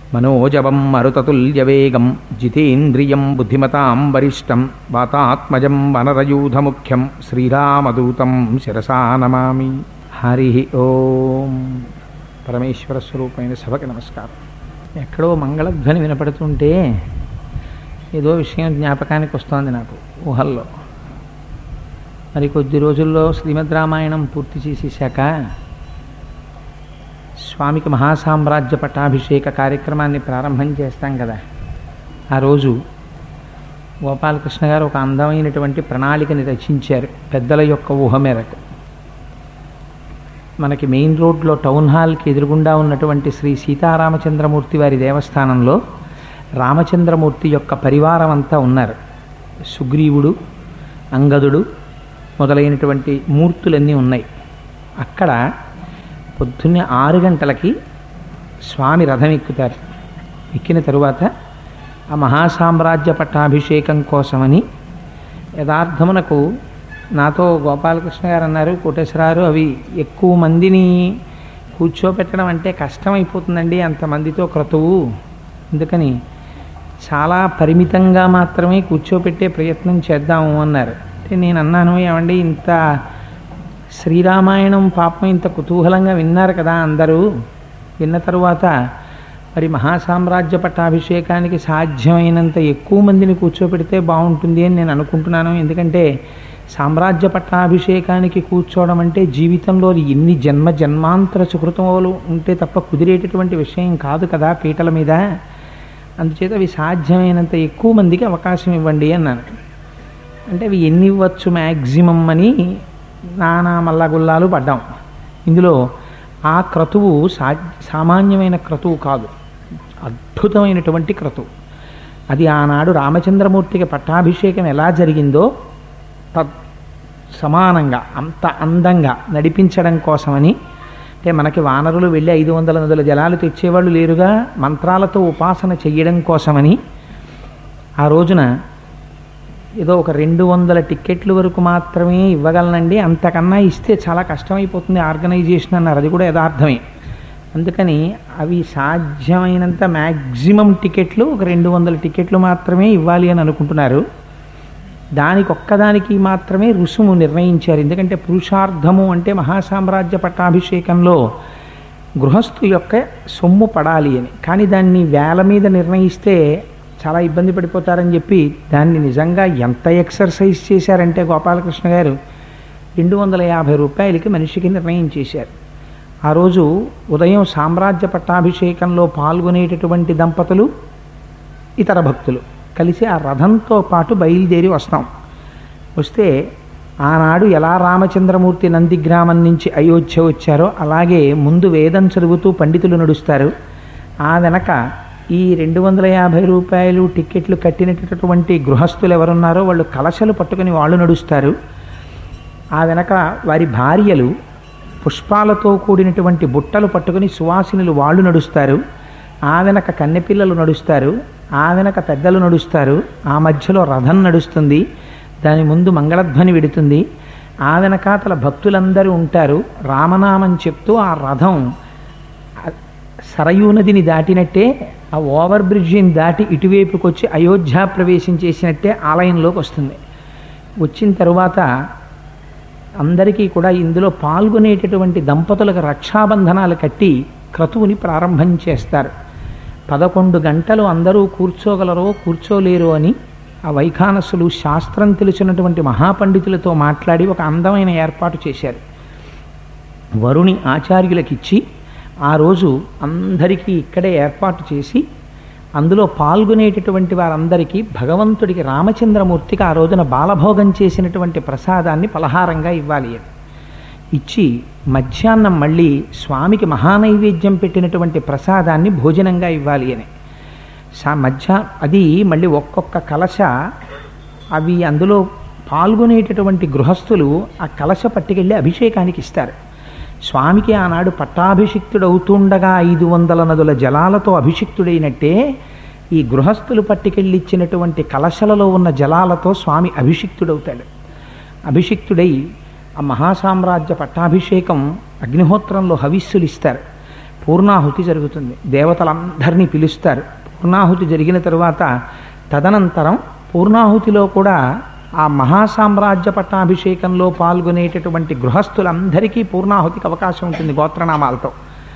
మనోజవం మరుతతుల్యవేగం జితేంద్రియం బుద్ధిమతాం వరిష్టం వాతాత్మజం వనరయూధముఖ్యం శ్రీరామదూతం శిరసా నమామి హరి ఓం పరమేశ్వర స్వరూపమైన సభకి నమస్కారం ఎక్కడో మంగళధ్వని వినపడుతుంటే ఏదో విషయం జ్ఞాపకానికి వస్తోంది నాకు ఊహల్లో మరి కొద్ది రోజుల్లో శ్రీమద్ రామాయణం పూర్తి చేసేశాక స్వామికి మహాసామ్రాజ్య పట్టాభిషేక కార్యక్రమాన్ని ప్రారంభం చేస్తాం కదా ఆ రోజు గోపాలకృష్ణ గారు ఒక అందమైనటువంటి ప్రణాళికని రచించారు పెద్దల యొక్క ఊహ మేరకు మనకి మెయిన్ రోడ్లో టౌన్ హాల్కి ఎదురుగుండా ఉన్నటువంటి శ్రీ సీతారామచంద్రమూర్తి వారి దేవస్థానంలో రామచంద్రమూర్తి యొక్క పరివారం అంతా ఉన్నారు సుగ్రీవుడు అంగదుడు మొదలైనటువంటి మూర్తులన్నీ ఉన్నాయి అక్కడ పొద్దున్నే ఆరు గంటలకి స్వామి రథం ఎక్కుతారు ఎక్కిన తరువాత ఆ మహాసామ్రాజ్య పట్టాభిషేకం కోసమని యథార్థమునకు నాతో గోపాలకృష్ణ గారు అన్నారు కోటేశ్వరారు అవి ఎక్కువ మందిని కూర్చోపెట్టడం అంటే కష్టమైపోతుందండి అంతమందితో క్రతువు అందుకని చాలా పరిమితంగా మాత్రమే కూర్చోపెట్టే ప్రయత్నం చేద్దాము అన్నారు అంటే నేను అన్నాను ఏమండి ఇంత శ్రీరామాయణం పాపం ఇంత కుతూహలంగా విన్నారు కదా అందరూ విన్న తరువాత మరి మహాసామ్రాజ్య పట్టాభిషేకానికి సాధ్యమైనంత ఎక్కువ మందిని కూర్చోపెడితే బాగుంటుంది అని నేను అనుకుంటున్నాను ఎందుకంటే సామ్రాజ్య పట్టాభిషేకానికి కూర్చోవడం అంటే జీవితంలో ఎన్ని జన్మ జన్మాంతర సుకృతములు ఉంటే తప్ప కుదిరేటటువంటి విషయం కాదు కదా పీటల మీద అందుచేత అవి సాధ్యమైనంత ఎక్కువ మందికి అవకాశం ఇవ్వండి అన్నాను అంటే అవి ఎన్ని ఇవ్వచ్చు మ్యాక్సిమం అని నానా మల్లగుల్లాలు పడ్డాం ఇందులో ఆ క్రతువు సా సామాన్యమైన క్రతువు కాదు అద్భుతమైనటువంటి క్రతువు అది ఆనాడు రామచంద్రమూర్తికి పట్టాభిషేకం ఎలా జరిగిందో తద్ సమానంగా అంత అందంగా నడిపించడం కోసమని అంటే మనకి వానరులు వెళ్ళి ఐదు వందల నదుల జలాలు తెచ్చేవాళ్ళు లేరుగా మంత్రాలతో ఉపాసన చెయ్యడం కోసమని ఆ రోజున ఏదో ఒక రెండు వందల టిక్కెట్ల వరకు మాత్రమే ఇవ్వగలనండి అంతకన్నా ఇస్తే చాలా కష్టమైపోతుంది ఆర్గనైజేషన్ అన్నారు అది కూడా యథార్థమే అందుకని అవి సాధ్యమైనంత మ్యాక్సిమం టికెట్లు ఒక రెండు వందల టికెట్లు మాత్రమే ఇవ్వాలి అని అనుకుంటున్నారు దానికి ఒక్కదానికి మాత్రమే రుసుము నిర్ణయించారు ఎందుకంటే పురుషార్థము అంటే మహాసామ్రాజ్య పట్టాభిషేకంలో గృహస్థు యొక్క సొమ్ము పడాలి అని కానీ దాన్ని వేల మీద నిర్ణయిస్తే చాలా ఇబ్బంది పడిపోతారని చెప్పి దాన్ని నిజంగా ఎంత ఎక్సర్సైజ్ చేశారంటే గోపాలకృష్ణ గారు రెండు వందల యాభై రూపాయలకి మనిషికి నిర్ణయం చేశారు ఆ రోజు ఉదయం సామ్రాజ్య పట్టాభిషేకంలో పాల్గొనేటటువంటి దంపతులు ఇతర భక్తులు కలిసి ఆ రథంతో పాటు బయలుదేరి వస్తాం వస్తే ఆనాడు ఎలా రామచంద్రమూర్తి నందిగ్రామం నుంచి అయోధ్య వచ్చారో అలాగే ముందు వేదం చదువుతూ పండితులు నడుస్తారు ఆ వెనక ఈ రెండు వందల యాభై రూపాయలు టిక్కెట్లు కట్టినటువంటి గృహస్థులు ఎవరున్నారో వాళ్ళు కలశలు పట్టుకుని వాళ్ళు నడుస్తారు ఆ వెనక వారి భార్యలు పుష్పాలతో కూడినటువంటి బుట్టలు పట్టుకుని సువాసినులు వాళ్ళు నడుస్తారు ఆ వెనక కన్నెపిల్లలు నడుస్తారు ఆ వెనక పెద్దలు నడుస్తారు ఆ మధ్యలో రథం నడుస్తుంది దాని ముందు మంగళధ్వని విడుతుంది ఆ వెనకాతల భక్తులందరూ ఉంటారు రామనామం చెప్తూ ఆ రథం సరయూ నదిని దాటినట్టే ఆ ఓవర్ బ్రిడ్జిని దాటి ఇటువైపుకి వచ్చి అయోధ్య ప్రవేశం చేసినట్టే ఆలయంలోకి వస్తుంది వచ్చిన తరువాత అందరికీ కూడా ఇందులో పాల్గొనేటటువంటి దంపతులకు రక్షాబంధనాలు కట్టి క్రతువుని ప్రారంభం చేస్తారు పదకొండు గంటలు అందరూ కూర్చోగలరో కూర్చోలేరు అని ఆ వైఖానసులు శాస్త్రం తెలిసినటువంటి మహాపండితులతో మాట్లాడి ఒక అందమైన ఏర్పాటు చేశారు వరుణి ఆచార్యులకిచ్చి ఆ రోజు అందరికీ ఇక్కడే ఏర్పాటు చేసి అందులో పాల్గొనేటటువంటి వారందరికీ భగవంతుడికి రామచంద్రమూర్తికి ఆ రోజున బాలభోగం చేసినటువంటి ప్రసాదాన్ని పలహారంగా ఇవ్వాలి అని ఇచ్చి మధ్యాహ్నం మళ్ళీ స్వామికి మహానైవేద్యం పెట్టినటువంటి ప్రసాదాన్ని భోజనంగా ఇవ్వాలి అని సా మధ్య అది మళ్ళీ ఒక్కొక్క కలశ అవి అందులో పాల్గొనేటటువంటి గృహస్థులు ఆ కలశ పట్టుకెళ్ళి అభిషేకానికి ఇస్తారు స్వామికి ఆనాడు పట్టాభిషిక్తుడవుతుండగా ఐదు వందల నదుల జలాలతో అభిషిక్తుడైనట్టే ఈ గృహస్థులు పట్టుకెళ్ళిచ్చినటువంటి కలశలలో ఉన్న జలాలతో స్వామి అభిషిక్తుడవుతాడు అభిషిక్తుడై ఆ మహాసామ్రాజ్య పట్టాభిషేకం అగ్నిహోత్రంలో హవిస్సులు ఇస్తారు పూర్ణాహుతి జరుగుతుంది దేవతలందరినీ పిలుస్తారు పూర్ణాహుతి జరిగిన తరువాత తదనంతరం పూర్ణాహుతిలో కూడా ఆ మహాసామ్రాజ్య పట్టాభిషేకంలో పాల్గొనేటటువంటి గృహస్థులందరికీ పూర్ణాహుతికి అవకాశం ఉంటుంది గోత్రనామాలతో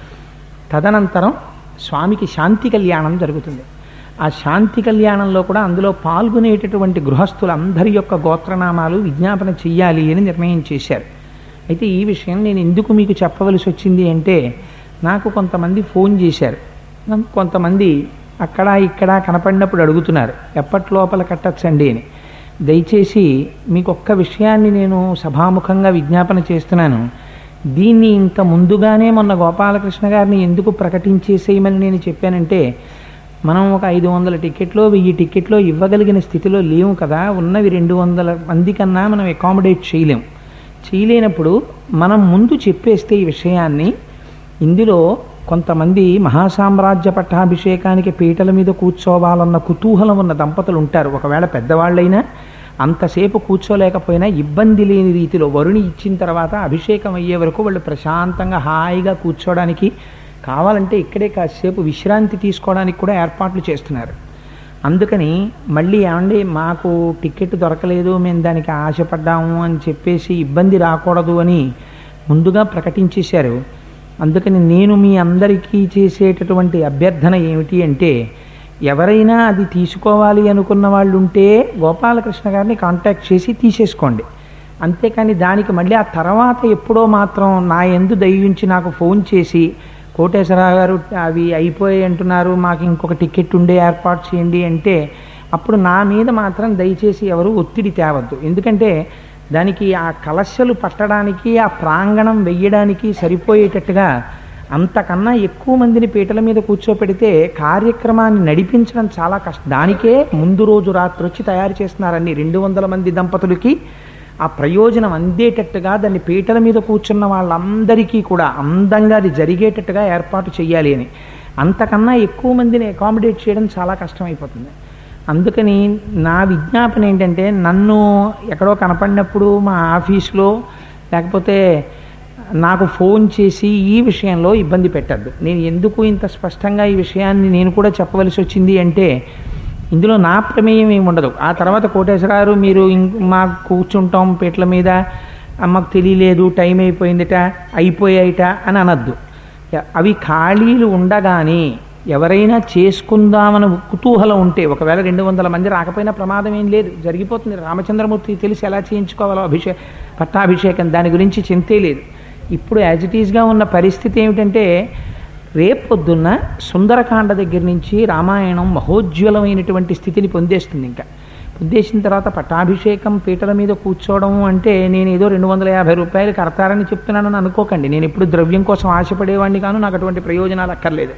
తదనంతరం స్వామికి శాంతి కళ్యాణం జరుగుతుంది ఆ శాంతి కళ్యాణంలో కూడా అందులో పాల్గొనేటటువంటి గృహస్థులందరి యొక్క గోత్రనామాలు విజ్ఞాపన చెయ్యాలి అని నిర్ణయం చేశారు అయితే ఈ విషయం నేను ఎందుకు మీకు చెప్పవలసి వచ్చింది అంటే నాకు కొంతమంది ఫోన్ చేశారు నాకు కొంతమంది అక్కడ ఇక్కడ కనపడినప్పుడు అడుగుతున్నారు ఎప్పటి లోపల కట్టచ్చండి అని దయచేసి మీకు ఒక్క విషయాన్ని నేను సభాముఖంగా విజ్ఞాపన చేస్తున్నాను దీన్ని ఇంత ముందుగానే మొన్న గోపాలకృష్ణ గారిని ఎందుకు ప్రకటించేసేయమని నేను చెప్పానంటే మనం ఒక ఐదు వందల టికెట్లో వెయ్యి టికెట్లో ఇవ్వగలిగిన స్థితిలో లేవు కదా ఉన్నవి రెండు వందల మంది కన్నా మనం అకామిడేట్ చేయలేం చేయలేనప్పుడు మనం ముందు చెప్పేస్తే ఈ విషయాన్ని ఇందులో కొంతమంది మహాసామ్రాజ్య పట్టాభిషేకానికి పీటల మీద కూర్చోవాలన్న కుతూహలం ఉన్న దంపతులు ఉంటారు ఒకవేళ పెద్దవాళ్ళైనా అంతసేపు కూర్చోలేకపోయినా ఇబ్బంది లేని రీతిలో వరుణి ఇచ్చిన తర్వాత అభిషేకం అయ్యే వరకు వాళ్ళు ప్రశాంతంగా హాయిగా కూర్చోవడానికి కావాలంటే ఇక్కడే కాసేపు విశ్రాంతి తీసుకోవడానికి కూడా ఏర్పాట్లు చేస్తున్నారు అందుకని మళ్ళీ ఏమండి మాకు టికెట్ దొరకలేదు మేము దానికి ఆశపడ్డాము అని చెప్పేసి ఇబ్బంది రాకూడదు అని ముందుగా ప్రకటించేశారు అందుకని నేను మీ అందరికీ చేసేటటువంటి అభ్యర్థన ఏమిటి అంటే ఎవరైనా అది తీసుకోవాలి అనుకున్న వాళ్ళు ఉంటే గోపాలకృష్ణ గారిని కాంటాక్ట్ చేసి తీసేసుకోండి అంతేకాని దానికి మళ్ళీ ఆ తర్వాత ఎప్పుడో మాత్రం నా ఎందు దయించి నాకు ఫోన్ చేసి కోటేశ్వరరావు గారు అవి అయిపోయాయి అంటున్నారు మాకు ఇంకొక టికెట్ ఉండే ఏర్పాటు చేయండి అంటే అప్పుడు నా మీద మాత్రం దయచేసి ఎవరు ఒత్తిడి తేవద్దు ఎందుకంటే దానికి ఆ కలశలు పట్టడానికి ఆ ప్రాంగణం వెయ్యడానికి సరిపోయేటట్టుగా అంతకన్నా ఎక్కువ మందిని పీటల మీద కూర్చోపెడితే కార్యక్రమాన్ని నడిపించడం చాలా కష్టం దానికే ముందు రోజు రాత్రి వచ్చి తయారు చేస్తున్నారని రెండు వందల మంది దంపతులకి ఆ ప్రయోజనం అందేటట్టుగా దాన్ని పీటల మీద కూర్చున్న వాళ్ళందరికీ కూడా అందంగా అది జరిగేటట్టుగా ఏర్పాటు చేయాలి అని అంతకన్నా ఎక్కువ మందిని అకామిడేట్ చేయడం చాలా కష్టమైపోతుంది అందుకని నా విజ్ఞాపన ఏంటంటే నన్ను ఎక్కడో కనపడినప్పుడు మా ఆఫీస్లో లేకపోతే నాకు ఫోన్ చేసి ఈ విషయంలో ఇబ్బంది పెట్టద్దు నేను ఎందుకు ఇంత స్పష్టంగా ఈ విషయాన్ని నేను కూడా చెప్పవలసి వచ్చింది అంటే ఇందులో నా ప్రమేయం ఏమి ఉండదు ఆ తర్వాత కోటేశ్వరారు మీరు మాకు కూర్చుంటాం పీటల మీద మాకు తెలియలేదు టైం అయిపోయిందిట అయిపోయాయిట అని అనద్దు అవి ఖాళీలు ఉండగానే ఎవరైనా చేసుకుందామని కుతూహలం ఉంటే ఒకవేళ రెండు వందల మంది రాకపోయినా ప్రమాదం ఏం లేదు జరిగిపోతుంది రామచంద్రమూర్తి తెలిసి ఎలా చేయించుకోవాలో అభిషేక పట్టాభిషేకం దాని గురించి చింతే లేదు ఇప్పుడు యాజ్ ఇట్ ఈస్గా ఉన్న పరిస్థితి ఏమిటంటే రేపొద్దున్న సుందరకాండ దగ్గర నుంచి రామాయణం మహోజ్వలమైనటువంటి స్థితిని పొందేస్తుంది ఇంకా పొందేసిన తర్వాత పట్టాభిషేకం పీటల మీద కూర్చోవడం అంటే నేను ఏదో రెండు వందల యాభై రూపాయలు కడతారని చెప్తున్నానని అనుకోకండి నేను ఎప్పుడు ద్రవ్యం కోసం ఆశపడేవాడిని కాను నాకు అటువంటి ప్రయోజనాలు అక్కర్లేదు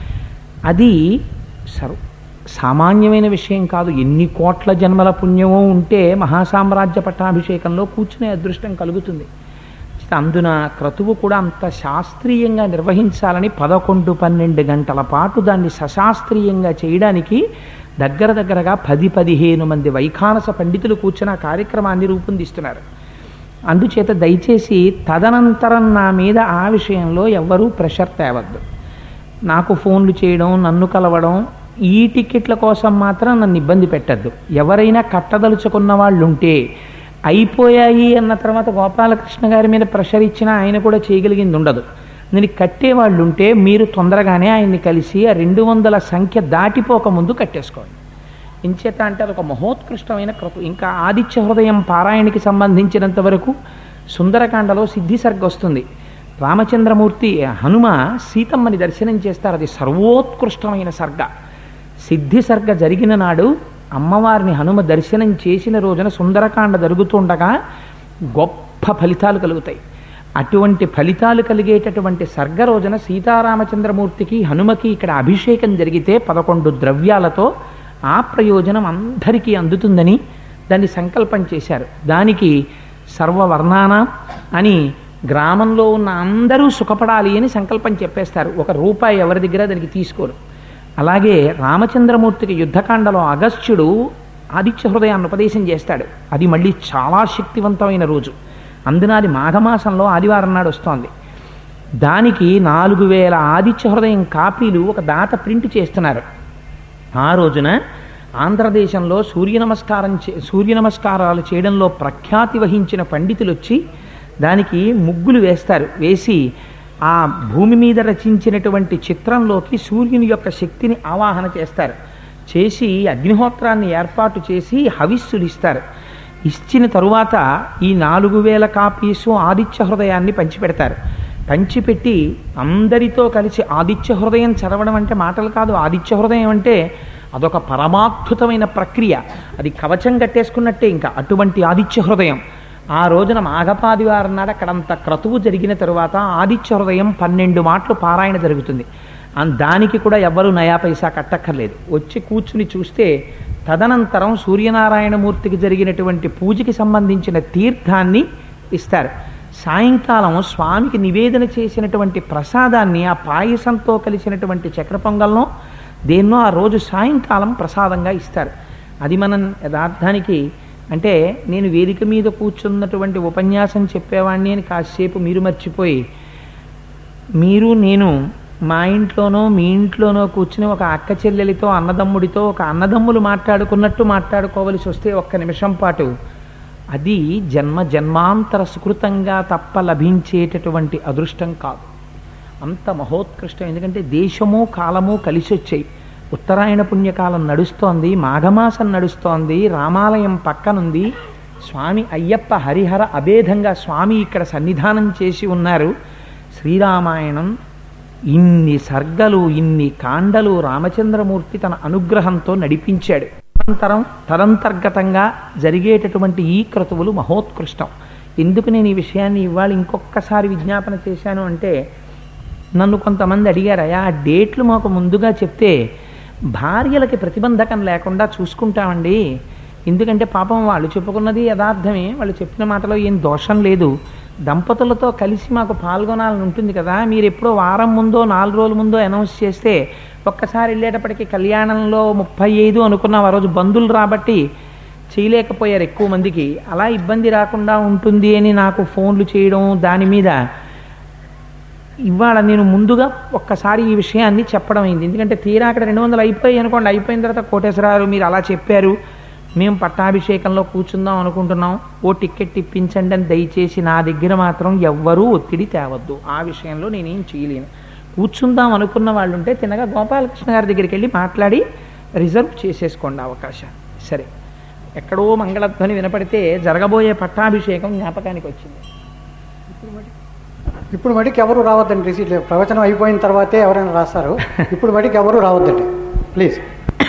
అది సర్వ సామాన్యమైన విషయం కాదు ఎన్ని కోట్ల జన్మల పుణ్యమో ఉంటే మహాసామ్రాజ్య పట్టాభిషేకంలో కూర్చునే అదృష్టం కలుగుతుంది అందున క్రతువు కూడా అంత శాస్త్రీయంగా నిర్వహించాలని పదకొండు పన్నెండు గంటల పాటు దాన్ని సశాస్త్రీయంగా చేయడానికి దగ్గర దగ్గరగా పది పదిహేను మంది వైఖానస పండితులు కూర్చున్న కార్యక్రమాన్ని రూపొందిస్తున్నారు అందుచేత దయచేసి తదనంతరం నా మీద ఆ విషయంలో ఎవ్వరూ ప్రెషర్ తేవద్దు నాకు ఫోన్లు చేయడం నన్ను కలవడం ఈ టికెట్ల కోసం మాత్రం నన్ను ఇబ్బంది పెట్టద్దు ఎవరైనా కట్టదలుచుకున్న వాళ్ళు ఉంటే అయిపోయాయి అన్న తర్వాత గోపాలకృష్ణ గారి మీద ప్రెషర్ ఇచ్చినా ఆయన కూడా చేయగలిగింది ఉండదు నేను కట్టేవాళ్ళు ఉంటే మీరు తొందరగానే ఆయన్ని కలిసి ఆ రెండు వందల సంఖ్య దాటిపోక ముందు కట్టేసుకోండి ఎంచేత అంటే అదొక మహోత్కృష్టమైన కృత ఇంకా ఆదిత్య హృదయం పారాయణకి సంబంధించినంత వరకు సుందరకాండలో సిద్ధి సర్గ వస్తుంది రామచంద్రమూర్తి హనుమ సీతమ్మని దర్శనం చేస్తారు అది సర్వోత్కృష్టమైన సర్గ సిద్ధి సర్గ జరిగిన నాడు అమ్మవారిని హనుమ దర్శనం చేసిన రోజున సుందరకాండ జరుగుతుండగా గొప్ప ఫలితాలు కలుగుతాయి అటువంటి ఫలితాలు కలిగేటటువంటి సర్గ రోజున సీతారామచంద్రమూర్తికి హనుమకి ఇక్కడ అభిషేకం జరిగితే పదకొండు ద్రవ్యాలతో ఆ ప్రయోజనం అందరికీ అందుతుందని దాన్ని సంకల్పం చేశారు దానికి సర్వవర్ణాన అని గ్రామంలో ఉన్న అందరూ సుఖపడాలి అని సంకల్పం చెప్పేస్తారు ఒక రూపాయి ఎవరి దగ్గర దానికి తీసుకోరు అలాగే రామచంద్రమూర్తికి యుద్ధకాండలో అగస్త్యుడు ఆదిత్య హృదయాన్ని ఉపదేశం చేస్తాడు అది మళ్ళీ చాలా శక్తివంతమైన రోజు అందున అది మాఘమాసంలో ఆదివారం నాడు వస్తోంది దానికి నాలుగు వేల ఆదిత్య హృదయం కాపీలు ఒక దాత ప్రింట్ చేస్తున్నారు ఆ రోజున ఆంధ్రదేశంలో సూర్య నమస్కారం చే సూర్య నమస్కారాలు చేయడంలో ప్రఖ్యాతి వహించిన పండితులు వచ్చి దానికి ముగ్గులు వేస్తారు వేసి ఆ భూమి మీద రచించినటువంటి చిత్రంలోకి సూర్యుని యొక్క శక్తిని ఆవాహన చేస్తారు చేసి అగ్నిహోత్రాన్ని ఏర్పాటు చేసి హవిస్సులు ఇస్తారు ఇచ్చిన తరువాత ఈ నాలుగు వేల కాపీసు ఆదిత్య హృదయాన్ని పంచిపెడతారు పంచిపెట్టి అందరితో కలిసి ఆదిత్య హృదయం చదవడం అంటే మాటలు కాదు ఆదిత్య హృదయం అంటే అదొక పరమాద్భుతమైన ప్రక్రియ అది కవచం కట్టేసుకున్నట్టే ఇంకా అటువంటి ఆదిత్య హృదయం ఆ రోజున మాఘపాదివారం నాడు అక్కడంత క్రతువు జరిగిన తరువాత ఆదిత్య హృదయం పన్నెండు మాటలు పారాయణ జరుగుతుంది అన్- దానికి కూడా ఎవ్వరూ నయా పైసా కట్టక్కర్లేదు వచ్చి కూర్చుని చూస్తే తదనంతరం సూర్యనారాయణమూర్తికి జరిగినటువంటి పూజకి సంబంధించిన తీర్థాన్ని ఇస్తారు సాయంకాలం స్వామికి నివేదన చేసినటువంటి ప్రసాదాన్ని ఆ పాయసంతో కలిసినటువంటి చక్ర పొంగల్నో దేన్నో ఆ రోజు సాయంకాలం ప్రసాదంగా ఇస్తారు అది మనం యథార్థానికి అంటే నేను వేదిక మీద కూర్చున్నటువంటి ఉపన్యాసం చెప్పేవాడిని అని కాసేపు మీరు మర్చిపోయి మీరు నేను మా ఇంట్లోనో మీ ఇంట్లోనో కూర్చుని ఒక అక్క చెల్లెలితో అన్నదమ్ముడితో ఒక అన్నదమ్ములు మాట్లాడుకున్నట్టు మాట్లాడుకోవలసి వస్తే ఒక్క నిమిషం పాటు అది జన్మ జన్మాంతర సుకృతంగా తప్ప లభించేటటువంటి అదృష్టం కాదు అంత మహోత్కృష్టం ఎందుకంటే దేశము కాలము కలిసి వచ్చాయి ఉత్తరాయణ పుణ్యకాలం నడుస్తోంది మాఘమాసం నడుస్తోంది రామాలయం పక్కనుంది స్వామి అయ్యప్ప హరిహర అభేదంగా స్వామి ఇక్కడ సన్నిధానం చేసి ఉన్నారు శ్రీరామాయణం ఇన్ని సర్గలు ఇన్ని కాండలు రామచంద్రమూర్తి తన అనుగ్రహంతో నడిపించాడు అనంతరం తదంతర్గతంగా జరిగేటటువంటి ఈ క్రతువులు మహోత్కృష్టం ఎందుకు నేను ఈ విషయాన్ని ఇవాళ ఇంకొకసారి విజ్ఞాపన చేశాను అంటే నన్ను కొంతమంది అడిగారయా ఆ డేట్లు మాకు ముందుగా చెప్తే భార్యలకి ప్రతిబంధకం లేకుండా చూసుకుంటామండి ఎందుకంటే పాపం వాళ్ళు చెప్పుకున్నది యథార్థమే వాళ్ళు చెప్పిన మాటలో ఏం దోషం లేదు దంపతులతో కలిసి మాకు పాల్గొనాలని ఉంటుంది కదా మీరు ఎప్పుడో వారం ముందో నాలుగు రోజుల ముందో అనౌన్స్ చేస్తే ఒక్కసారి వెళ్ళేటప్పటికి కళ్యాణంలో ముప్పై ఐదు అనుకున్నాం ఆ రోజు బంధువులు రాబట్టి చేయలేకపోయారు ఎక్కువ మందికి అలా ఇబ్బంది రాకుండా ఉంటుంది అని నాకు ఫోన్లు చేయడం దాని మీద ఇవాళ నేను ముందుగా ఒక్కసారి ఈ విషయాన్ని చెప్పడం అయింది ఎందుకంటే తీరా అక్కడ రెండు వందలు అయిపోయి అనుకోండి అయిపోయిన తర్వాత కోటేశ్వరారు మీరు అలా చెప్పారు మేము పట్టాభిషేకంలో కూర్చుందాం అనుకుంటున్నాం ఓ టికెట్ ఇప్పించండి అని దయచేసి నా దగ్గర మాత్రం ఎవ్వరూ ఒత్తిడి తేవద్దు ఆ విషయంలో నేనేం చేయలేను కూర్చుందాం అనుకున్న వాళ్ళు ఉంటే తినగా గోపాలకృష్ణ గారి దగ్గరికి వెళ్ళి మాట్లాడి రిజర్వ్ చేసేసుకోండి అవకాశం సరే ఎక్కడో మంగళధ్వని వినపడితే జరగబోయే పట్టాభిషేకం జ్ఞాపకానికి వచ్చింది ఇప్పుడు మటుకు ఎవరు రావద్దండి రిసీట్ ప్రవచనం అయిపోయిన తర్వాతే ఎవరైనా రాస్తారు ఇప్పుడు మటుకు ఎవరు రావద్దండి ప్లీజ్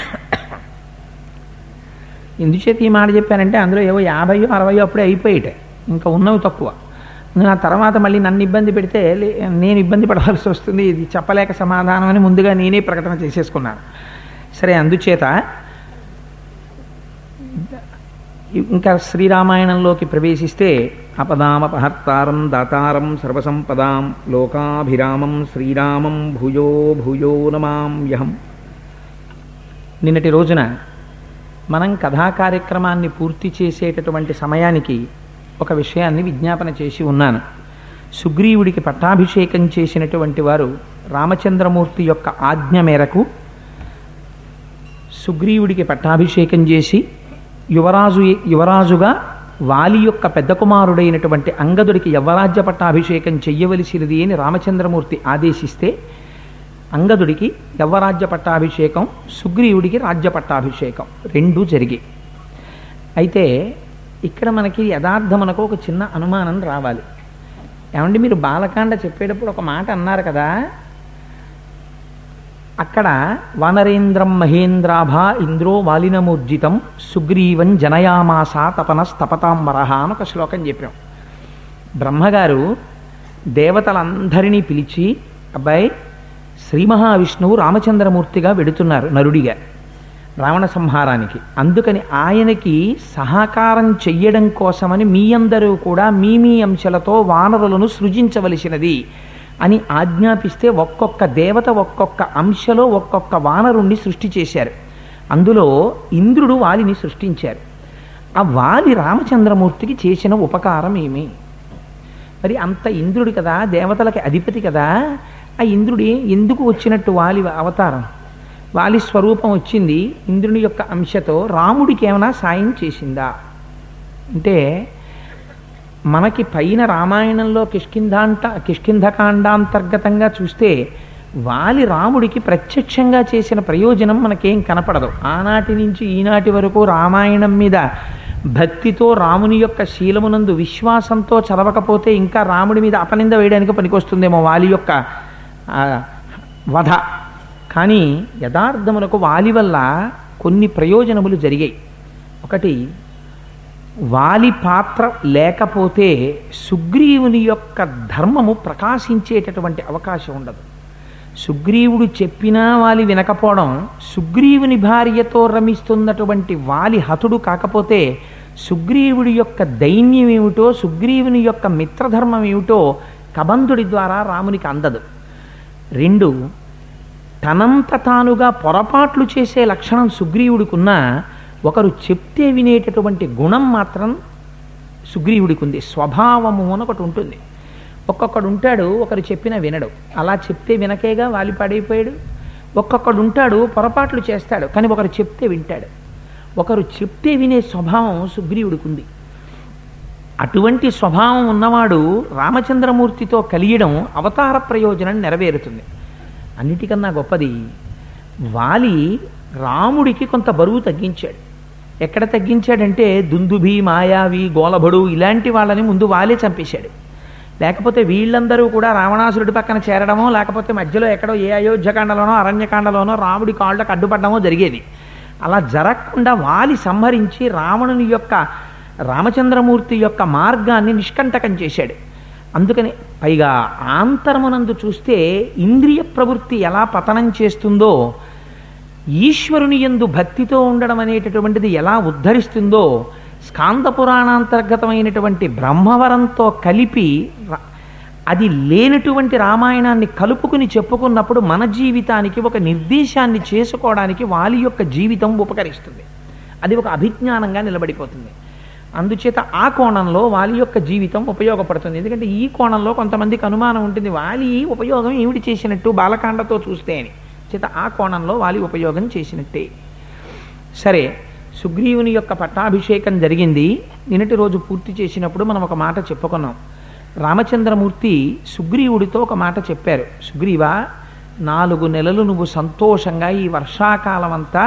ఎందుచేత ఈ మాట చెప్పానంటే అందులో ఏవో యాభై అరవై అప్పుడే అయిపోయేట ఇంకా ఉన్నవి తక్కువ నేను ఆ తర్వాత మళ్ళీ నన్ను ఇబ్బంది పెడితే లే- నేను ఇబ్బంది పడవలసి వస్తుంది ఇది చెప్పలేక సమాధానం అని ముందుగా నేనే ప్రకటన చేసేసుకున్నాను సరే అందుచేత ఇంకా శ్రీరామాయణంలోకి ప్రవేశిస్తే అపదామపహర్తారం దాతారం సర్వసంపదాం లోకాభిరామం శ్రీరామం భూయో భూయో నమామ్యహం నిన్నటి రోజున మనం కథా కార్యక్రమాన్ని పూర్తి చేసేటటువంటి సమయానికి ఒక విషయాన్ని విజ్ఞాపన చేసి ఉన్నాను సుగ్రీవుడికి పట్టాభిషేకం చేసినటువంటి వారు రామచంద్రమూర్తి యొక్క ఆజ్ఞ మేరకు సుగ్రీవుడికి పట్టాభిషేకం చేసి యువరాజు యువరాజుగా వాలి యొక్క పెద్ద కుమారుడైనటువంటి అంగదుడికి యవ్వరాజ్య పట్టాభిషేకం చెయ్యవలసినది అని రామచంద్రమూర్తి ఆదేశిస్తే అంగదుడికి యవ్వరాజ్య పట్టాభిషేకం సుగ్రీవుడికి రాజ్య పట్టాభిషేకం రెండూ జరిగాయి అయితే ఇక్కడ మనకి యథార్థమునకు ఒక చిన్న అనుమానం రావాలి ఏమండి మీరు బాలకాండ చెప్పేటప్పుడు ఒక మాట అన్నారు కదా అక్కడ వానరేంద్రం మహేంద్రాభ ఇంద్రో వాలినమూర్జితం సుగ్రీవం జనయామాస తపనస్తపతాంబరహ అని ఒక శ్లోకం చెప్పాం బ్రహ్మగారు దేవతలందరినీ పిలిచి అబ్బాయి శ్రీ మహావిష్ణువు రామచంద్రమూర్తిగా వెడుతున్నారు నరుడిగా రావణ సంహారానికి అందుకని ఆయనకి సహకారం చెయ్యడం కోసమని మీ అందరూ కూడా మీ మీ అంశలతో వానరులను సృజించవలసినది అని ఆజ్ఞాపిస్తే ఒక్కొక్క దేవత ఒక్కొక్క అంశలో ఒక్కొక్క వానరుణ్ణి సృష్టి చేశారు అందులో ఇంద్రుడు వాలిని సృష్టించారు ఆ వాలి రామచంద్రమూర్తికి చేసిన ఉపకారం ఏమి మరి అంత ఇంద్రుడు కదా దేవతలకి అధిపతి కదా ఆ ఇంద్రుడు ఎందుకు వచ్చినట్టు వాలి అవతారం వాలి స్వరూపం వచ్చింది ఇంద్రుని యొక్క అంశతో రాముడికి ఏమైనా సాయం చేసిందా అంటే మనకి పైన రామాయణంలో కిష్కింధాంట కిష్కింధకాండాంతర్గతంగా చూస్తే వాలి రాముడికి ప్రత్యక్షంగా చేసిన ప్రయోజనం మనకేం కనపడదు ఆనాటి నుంచి ఈనాటి వరకు రామాయణం మీద భక్తితో రాముని యొక్క శీలమునందు విశ్వాసంతో చదవకపోతే ఇంకా రాముడి మీద అపనింద వేయడానికి పనికొస్తుందేమో వాలి యొక్క ఆ, వధ కానీ యథార్థములకు వాలి వల్ల కొన్ని ప్రయోజనములు జరిగాయి ఒకటి వాలి పాత్ర లేకపోతే సుగ్రీవుని యొక్క ధర్మము ప్రకాశించేటటువంటి అవకాశం ఉండదు సుగ్రీవుడు చెప్పినా వాలి వినకపోవడం సుగ్రీవుని భార్యతో రమిస్తున్నటువంటి వాలి హతుడు కాకపోతే సుగ్రీవుడి యొక్క దైన్యం ఏమిటో సుగ్రీవుని యొక్క మిత్రధర్మం ఏమిటో కబంధుడి ద్వారా రామునికి అందదు రెండు తనంత తానుగా పొరపాట్లు చేసే లక్షణం సుగ్రీవుడికున్న ఒకరు చెప్తే వినేటటువంటి గుణం మాత్రం సుగ్రీవుడికి ఉంది స్వభావము అని ఒకటి ఉంటుంది ఒక్కొక్కడు ఉంటాడు ఒకరు చెప్పిన వినడు అలా చెప్తే వినకేగా వాలి పాడైపోయాడు ఒక్కొక్కడు ఉంటాడు పొరపాట్లు చేస్తాడు కానీ ఒకరు చెప్తే వింటాడు ఒకరు చెప్తే వినే స్వభావం సుగ్రీవుడికి ఉంది అటువంటి స్వభావం ఉన్నవాడు రామచంద్రమూర్తితో కలియడం అవతార ప్రయోజనం నెరవేరుతుంది అన్నిటికన్నా గొప్పది వాలి రాముడికి కొంత బరువు తగ్గించాడు ఎక్కడ తగ్గించాడంటే దుందుభి మాయావి గోలభడు ఇలాంటి వాళ్ళని ముందు వాలే చంపేశాడు లేకపోతే వీళ్ళందరూ కూడా రావణాసురుడి పక్కన చేరడమో లేకపోతే మధ్యలో ఎక్కడో ఏ అయోధ్యకాండలోనో అరణ్యకాండలోనో రాముడి కాళ్ళకు అడ్డుపడమో జరిగేది అలా జరగకుండా వాలి సంహరించి రావణుని యొక్క రామచంద్రమూర్తి యొక్క మార్గాన్ని నిష్కంటకం చేశాడు అందుకని పైగా ఆంతరమునందు చూస్తే ఇంద్రియ ప్రవృత్తి ఎలా పతనం చేస్తుందో ఈశ్వరుని యందు భక్తితో ఉండడం అనేటటువంటిది ఎలా ఉద్ధరిస్తుందో స్కాంద పురాణాంతర్గతమైనటువంటి బ్రహ్మవరంతో కలిపి ర- అది లేనటువంటి రామాయణాన్ని కలుపుకుని చెప్పుకున్నప్పుడు మన జీవితానికి ఒక నిర్దేశాన్ని చేసుకోవడానికి వాలి యొక్క జీవితం ఉపకరిస్తుంది అది ఒక అభిజ్ఞానంగా నిలబడిపోతుంది అందుచేత ఆ కోణంలో వాలి యొక్క జీవితం ఉపయోగపడుతుంది ఎందుకంటే ఈ కోణంలో కొంతమందికి అనుమానం ఉంటుంది వాలి ఉపయోగం ఏమిటి చేసినట్టు బాలకాండతో చూస్తే అని చేత ఆ కోణంలో వాలి ఉపయోగం చేసినట్టే సరే సుగ్రీవుని యొక్క పట్టాభిషేకం జరిగింది నిన్నటి రోజు పూర్తి చేసినప్పుడు మనం ఒక మాట చెప్పుకున్నాం రామచంద్రమూర్తి సుగ్రీవుడితో ఒక మాట చెప్పారు సుగ్రీవా నాలుగు నెలలు నువ్వు సంతోషంగా ఈ వర్షాకాలం అంతా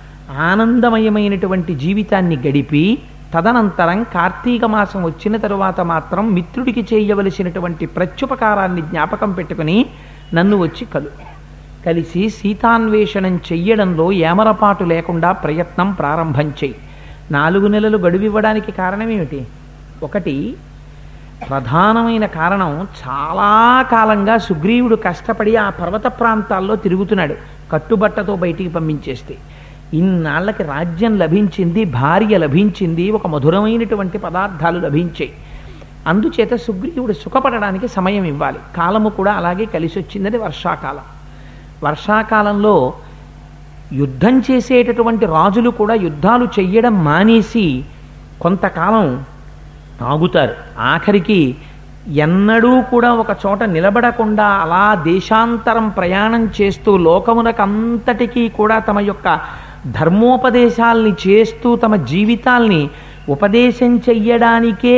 ఆనందమయమైనటువంటి జీవితాన్ని గడిపి తదనంతరం కార్తీక మాసం వచ్చిన తరువాత మాత్రం మిత్రుడికి చేయవలసినటువంటి ప్రత్యుపకారాన్ని జ్ఞాపకం పెట్టుకుని నన్ను వచ్చి కలు కలిసి సీతాన్వేషణం చెయ్యడంలో ఏమరపాటు లేకుండా ప్రయత్నం ప్రారంభం చెయ్యి నాలుగు నెలలు గడువివ్వడానికి కారణమేమిటి ఒకటి ప్రధానమైన కారణం చాలా కాలంగా సుగ్రీవుడు కష్టపడి ఆ పర్వత ప్రాంతాల్లో తిరుగుతున్నాడు కట్టుబట్టతో బయటికి పంపించేస్తే ఇన్నాళ్ళకి రాజ్యం లభించింది భార్య లభించింది ఒక మధురమైనటువంటి పదార్థాలు లభించాయి అందుచేత సుగ్రీవుడు సుఖపడడానికి సమయం ఇవ్వాలి కాలము కూడా అలాగే కలిసి వచ్చిందని వర్షాకాలం వర్షాకాలంలో యుద్ధం చేసేటటువంటి రాజులు కూడా యుద్ధాలు చెయ్యడం మానేసి కొంతకాలం ఆగుతారు ఆఖరికి ఎన్నడూ కూడా ఒక చోట నిలబడకుండా అలా దేశాంతరం ప్రయాణం చేస్తూ లోకమునకంతటికీ కూడా తమ యొక్క ధర్మోపదేశాల్ని చేస్తూ తమ జీవితాల్ని ఉపదేశం చెయ్యడానికే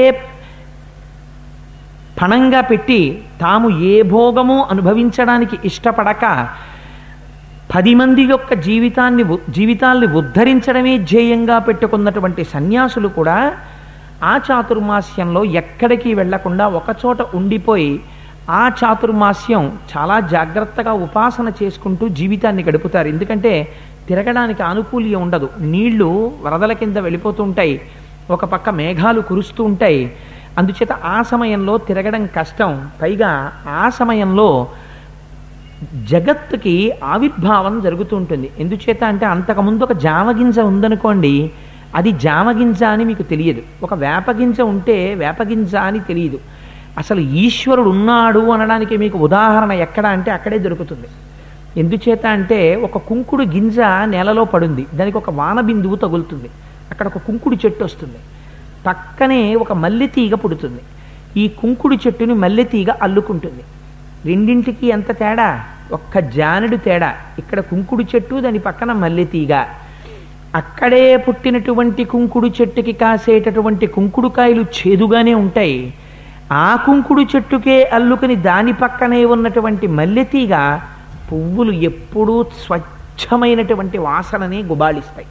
పణంగా పెట్టి తాము ఏ భోగము అనుభవించడానికి ఇష్టపడక పది మంది యొక్క జీవితాన్ని ఉ- జీవితాల్ని ఉద్ధరించడమే ధ్యేయంగా పెట్టుకున్నటువంటి సన్యాసులు కూడా ఆ చాతుర్మాస్యంలో ఎక్కడికి వెళ్లకుండా ఒకచోట ఉండిపోయి ఆ చాతుర్మాస్యం చాలా జాగ్రత్తగా ఉపాసన చేసుకుంటూ జీవితాన్ని గడుపుతారు ఎందుకంటే తిరగడానికి ఆనుకూల్యం ఉండదు నీళ్లు వరదల కింద వెళ్ళిపోతూ ఉంటాయి ఒక పక్క మేఘాలు కురుస్తూ ఉంటాయి అందుచేత ఆ సమయంలో తిరగడం కష్టం పైగా ఆ సమయంలో జగత్తుకి ఆవిర్భావం జరుగుతూ ఉంటుంది ఎందుచేత అంటే అంతకుముందు ఒక జామగింజ ఉందనుకోండి అది జామగింజ అని మీకు తెలియదు ఒక వేపగింజ ఉంటే వేపగింజ అని తెలియదు అసలు ఈశ్వరుడు ఉన్నాడు అనడానికి మీకు ఉదాహరణ ఎక్కడ అంటే అక్కడే దొరుకుతుంది ఎందుచేత అంటే ఒక కుంకుడు గింజ నేలలో పడుంది దానికి ఒక వాన బిందువు తగులుతుంది అక్కడ ఒక కుంకుడు చెట్టు వస్తుంది పక్కనే ఒక మల్లె తీగ పుడుతుంది ఈ కుంకుడు చెట్టుని మల్లెతీగ అల్లుకుంటుంది రెండింటికి ఎంత తేడా ఒక్క జానుడు తేడా ఇక్కడ కుంకుడు చెట్టు దాని పక్కన మల్లెతీగ అక్కడే పుట్టినటువంటి కుంకుడు చెట్టుకి కాసేటటువంటి కుంకుడుకాయలు చేదుగానే ఉంటాయి ఆ కుంకుడు చెట్టుకే అల్లుకుని దాని పక్కనే ఉన్నటువంటి మల్లెతీగ పువ్వులు ఎప్పుడూ స్వచ్ఛమైనటువంటి వాసనని గుబాళిస్తాయి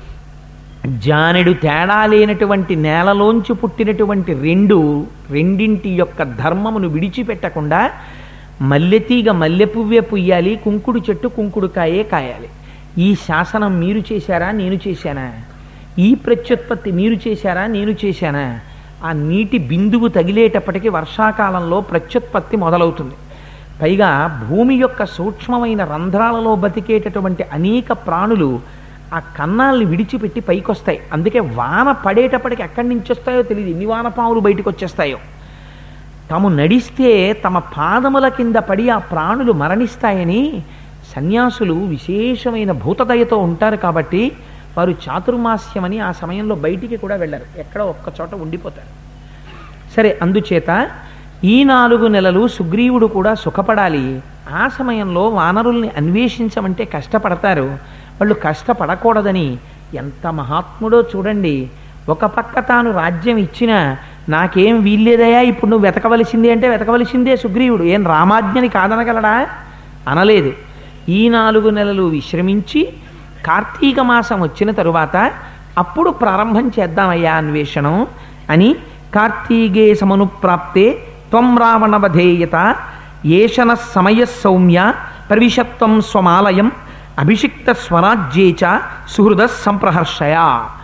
జానెడు తేడా లేనటువంటి నేలలోంచి పుట్టినటువంటి రెండు రెండింటి యొక్క ధర్మమును విడిచిపెట్టకుండా మల్లెతీగ మల్లె పువ్వే పుయ్యాలి కుంకుడు చెట్టు కుంకుడుకాయే కాయాలి ఈ శాసనం మీరు చేశారా నేను చేశానా ఈ ప్రత్యుత్పత్తి మీరు చేశారా నేను చేశానా ఆ నీటి బిందువు తగిలేటప్పటికి వర్షాకాలంలో ప్రత్యుత్పత్తి మొదలవుతుంది పైగా భూమి యొక్క సూక్ష్మమైన రంధ్రాలలో బతికేటటువంటి అనేక ప్రాణులు ఆ కన్నాల్ని విడిచిపెట్టి పైకొస్తాయి అందుకే వాన పడేటప్పటికి ఎక్కడి నుంచి వస్తాయో తెలియదు ఎన్ని వానపాములు బయటకు వచ్చేస్తాయో తాము నడిస్తే తమ పాదముల కింద పడి ఆ ప్రాణులు మరణిస్తాయని సన్యాసులు విశేషమైన భూతదయతో ఉంటారు కాబట్టి వారు చాతుర్మాస్యమని ఆ సమయంలో బయటికి కూడా వెళ్ళరు ఎక్కడ ఒక్క చోట ఉండిపోతారు సరే అందుచేత ఈ నాలుగు నెలలు సుగ్రీవుడు కూడా సుఖపడాలి ఆ సమయంలో వానరుల్ని అన్వేషించమంటే కష్టపడతారు వాళ్ళు కష్టపడకూడదని ఎంత మహాత్ముడో చూడండి ఒక పక్క తాను రాజ్యం ఇచ్చినా నాకేం వీల్లేదయా ఇప్పుడు నువ్వు వెతకవలసిందే అంటే వెతకవలసిందే సుగ్రీవుడు ఏం రామాజ్ఞని కాదనగలడా అనలేదు ఈ నాలుగు నెలలు విశ్రమించి కార్తీక మాసం వచ్చిన తరువాత అప్పుడు ప్రారంభం చేద్దామయ్యా అన్వేషణం అని కార్తీగే సమనుప్రాప్తే త్వం రావణవధేయత ఏషన సమయ సౌమ్య ప్రవిశత్వం స్వమాలయం అభిషిక్త స్వరాజ్యేచ సుహృద సంప్రహర్షయ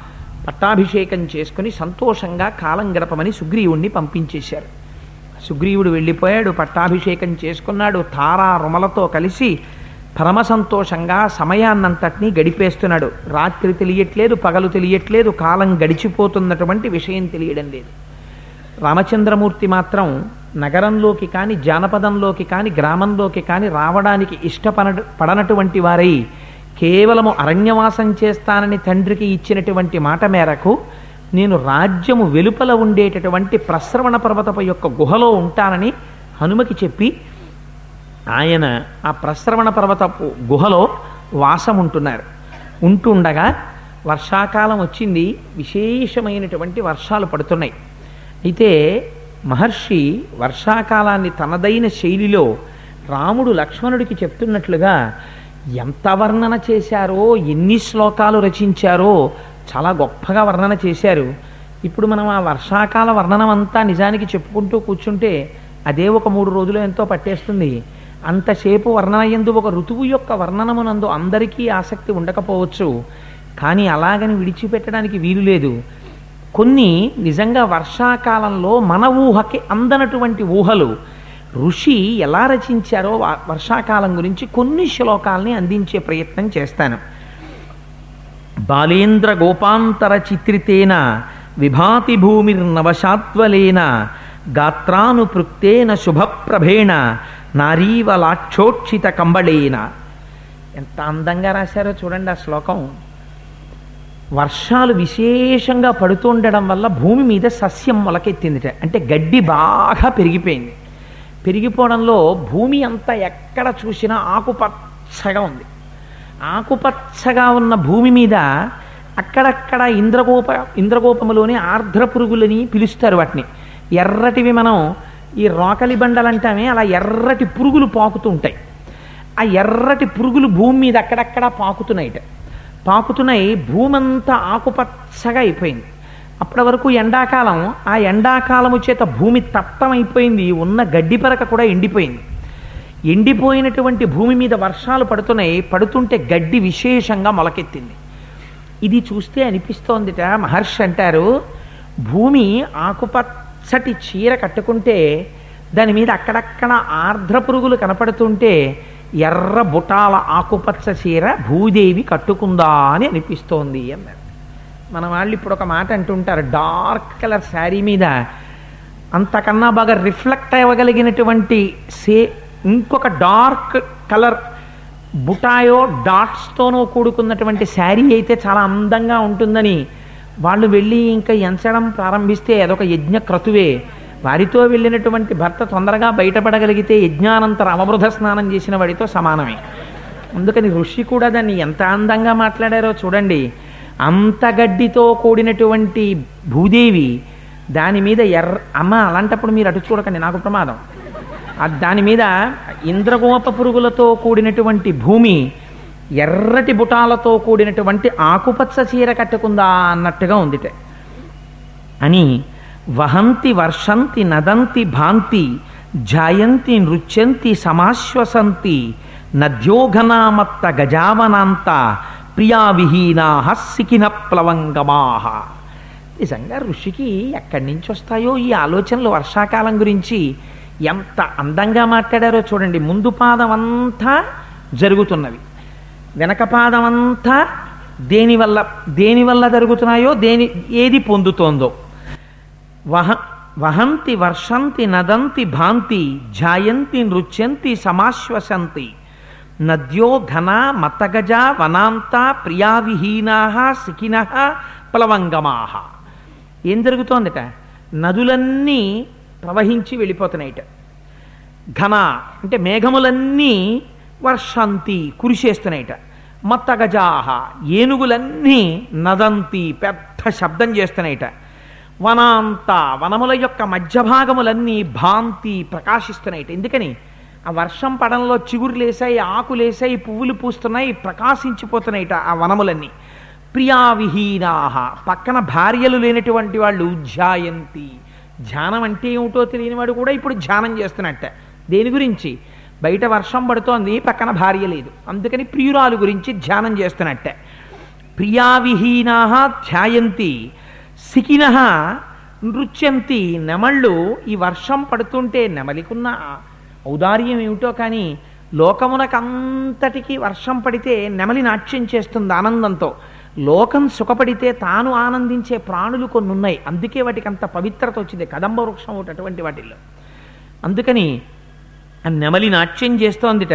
పట్టాభిషేకం చేసుకుని సంతోషంగా కాలం గడపమని సుగ్రీవుణ్ణి పంపించేశారు సుగ్రీవుడు వెళ్ళిపోయాడు పట్టాభిషేకం చేసుకున్నాడు తారా రుమలతో కలిసి పరమ సంతోషంగా సమయాన్నంతటినీ గడిపేస్తున్నాడు రాత్రి తెలియట్లేదు పగలు తెలియట్లేదు కాలం గడిచిపోతున్నటువంటి విషయం తెలియడం లేదు రామచంద్రమూర్తి మాత్రం నగరంలోకి కానీ జానపదంలోకి కానీ గ్రామంలోకి కానీ రావడానికి ఇష్టపడ పడనటువంటి వారై కేవలము అరణ్యవాసం చేస్తానని తండ్రికి ఇచ్చినటువంటి మాట మేరకు నేను రాజ్యము వెలుపల ఉండేటటువంటి ప్రస్రవణ పర్వతపు యొక్క గుహలో ఉంటానని హనుమకి చెప్పి ఆయన ఆ ప్రస్రవణ పర్వతపు గుహలో వాసం ఉంటున్నారు ఉంటుండగా వర్షాకాలం వచ్చింది విశేషమైనటువంటి వర్షాలు పడుతున్నాయి అయితే మహర్షి వర్షాకాలాన్ని తనదైన శైలిలో రాముడు లక్ష్మణుడికి చెప్తున్నట్లుగా ఎంత వర్ణన చేశారో ఎన్ని శ్లోకాలు రచించారో చాలా గొప్పగా వర్ణన చేశారు ఇప్పుడు మనం ఆ వర్షాకాల వర్ణనం అంతా నిజానికి చెప్పుకుంటూ కూర్చుంటే అదే ఒక మూడు రోజులు ఎంతో పట్టేస్తుంది అంతసేపు వర్ణన ఎందు ఒక ఋతువు యొక్క వర్ణనమునందు అందరికీ ఆసక్తి ఉండకపోవచ్చు కానీ అలాగని విడిచిపెట్టడానికి వీలు లేదు కొన్ని నిజంగా వర్షాకాలంలో మన ఊహకి అందనటువంటి ఊహలు ఋషి ఎలా రచించారో వా- వర్షాకాలం గురించి కొన్ని శ్లోకాల్ని అందించే ప్రయత్నం చేస్తాను బాలేంద్ర గోపాంతర చిత్రితేన విభాతి భూమిర్నవశాత్వలేన గాత్రానుపృక్తేన శుభప్రభేణ నారీవలాక్షోక్షిత కంబళేన ఎంత అందంగా రాశారో చూడండి ఆ శ్లోకం వర్షాలు విశేషంగా పడుతుండడం వల్ల భూమి మీద సస్యం మొలకెత్తిందిట అంటే గడ్డి బాగా పెరిగిపోయింది పెరిగిపోవడంలో భూమి అంతా ఎక్కడ చూసినా ఆకుపచ్చగా ఉంది ఆకుపచ్చగా ఉన్న భూమి మీద అక్కడక్కడ ఇంద్రగోప ఇంద్రగోపములోని ఆర్ద్ర పురుగులని పిలుస్తారు వాటిని ఎర్రటివి మనం ఈ రోకలి బండలు అంటామే అలా ఎర్రటి పురుగులు పాకుతూ ఉంటాయి ఆ ఎర్రటి పురుగులు భూమి మీద అక్కడక్కడ పాకుతున్నాయిట పాకుతున్నాయి భూమి అంతా ఆకుపచ్చగా అయిపోయింది అప్పటి వరకు ఎండాకాలం ఆ ఎండాకాలము చేత భూమి తప్తమైపోయింది ఉన్న గడ్డి పరక కూడా ఎండిపోయింది ఎండిపోయినటువంటి భూమి మీద వర్షాలు పడుతున్నాయి పడుతుంటే గడ్డి విశేషంగా మొలకెత్తింది ఇది చూస్తే అనిపిస్తోందిట మహర్షి అంటారు భూమి ఆకుపచ్చటి చీర కట్టుకుంటే దాని మీద అక్కడక్కడ ఆర్ద్ర పురుగులు కనపడుతుంటే ఎర్ర బుటాల ఆకుపచ్చ చీర భూదేవి కట్టుకుందా అని అనిపిస్తోంది అన్నారు మన వాళ్ళు ఇప్పుడు ఒక మాట అంటుంటారు డార్క్ కలర్ శారీ మీద అంతకన్నా బాగా రిఫ్లెక్ట్ అవ్వగలిగినటువంటి సే ఇంకొక డార్క్ కలర్ బుటాయో డాట్స్తోనో కూడుకున్నటువంటి శారీ అయితే చాలా అందంగా ఉంటుందని వాళ్ళు వెళ్ళి ఇంకా ఎంచడం ప్రారంభిస్తే అదొక యజ్ఞ క్రతువే వారితో వెళ్ళినటువంటి భర్త తొందరగా బయటపడగలిగితే యజ్ఞానంతర అవబృధ స్నానం చేసిన వాడితో సమానమే అందుకని ఋషి కూడా దాన్ని ఎంత అందంగా మాట్లాడారో చూడండి అంత గడ్డితో కూడినటువంటి భూదేవి దాని మీద ఎర్ర అమ్మ అలాంటప్పుడు మీరు అటు చూడకండి నాకు ప్రమాదం ఆ దాని మీద ఇంద్రగోప పురుగులతో కూడినటువంటి భూమి ఎర్రటి బుటాలతో కూడినటువంటి ఆకుపచ్చ చీర కట్టుకుందా అన్నట్టుగా ఉందిట అని వహంతి వర్షంతి నదంతి భాంతి జాయంతి నృత్యంతి సమాశ్వసంతి నద్యోఘనామత్త గజావనాంత ప్రియా విహీనా సికిన ప్లవంగమాహ నిజంగా ఋషికి ఎక్కడి నుంచి వస్తాయో ఈ ఆలోచనలు వర్షాకాలం గురించి ఎంత అందంగా మాట్లాడారో చూడండి ముందు పాదం అంతా జరుగుతున్నవి వెనక పాదం అంతా దేనివల్ల దేనివల్ల జరుగుతున్నాయో దేని ఏది పొందుతోందో వహ వహంతి వర్షంతి నదంతి భాంతి జాయంతి నృత్యంతి సమాశ్వసంతి నద్యో ఘన మతగజ వనాంత ప్రియావిహీనా సికిన ప్లవంగమాహ ఏం జరుగుతోందట నదులన్నీ ప్రవహించి వెళ్ళిపోతున్నాయిట ఘన అంటే మేఘములన్నీ వర్షంతి కురిసేస్తున్నాయిట మత్తగజాహ ఏనుగులన్నీ నదంతి పెద్ద శబ్దం చేస్తున్నాయిట వనాంత వనముల యొక్క మధ్య భాగములన్నీ భాంతి ప్రకాశిస్తున్నాయిట ఎందుకని ఆ వర్షం పడంలో చిగురులేసాయి ఆకులేసాయి పువ్వులు పూస్తున్నాయి ప్రకాశించిపోతున్నాయిట ఆ వనములన్నీ ప్రియావిహీనాహ పక్కన భార్యలు లేనటువంటి వాళ్ళు ధ్యాయంతి ధ్యానం అంటే ఏమిటో తెలియని వాడు కూడా ఇప్పుడు ధ్యానం చేస్తున్నట్ట దేని గురించి బయట వర్షం పడుతోంది పక్కన భార్య లేదు అందుకని ప్రియురాలు గురించి ధ్యానం చేస్తున్నట్టే ప్రియావిహీనా ధ్యాయంతి సికిన నృత్యంతి నెమళ్ళు ఈ వర్షం పడుతుంటే నెమలికున్న ఔదార్యం ఏమిటో కానీ లోకమునకంతటికి వర్షం పడితే నెమలి నాట్యం చేస్తుంది ఆనందంతో లోకం సుఖపడితే తాను ఆనందించే ప్రాణులు కొన్ని ఉన్నాయి అందుకే వాటికి అంత పవిత్రత వచ్చింది కదంబ వృక్షం ఒకటి అటువంటి వాటిల్లో అందుకని ఆ నెమలి నాట్యం చేస్తోందిట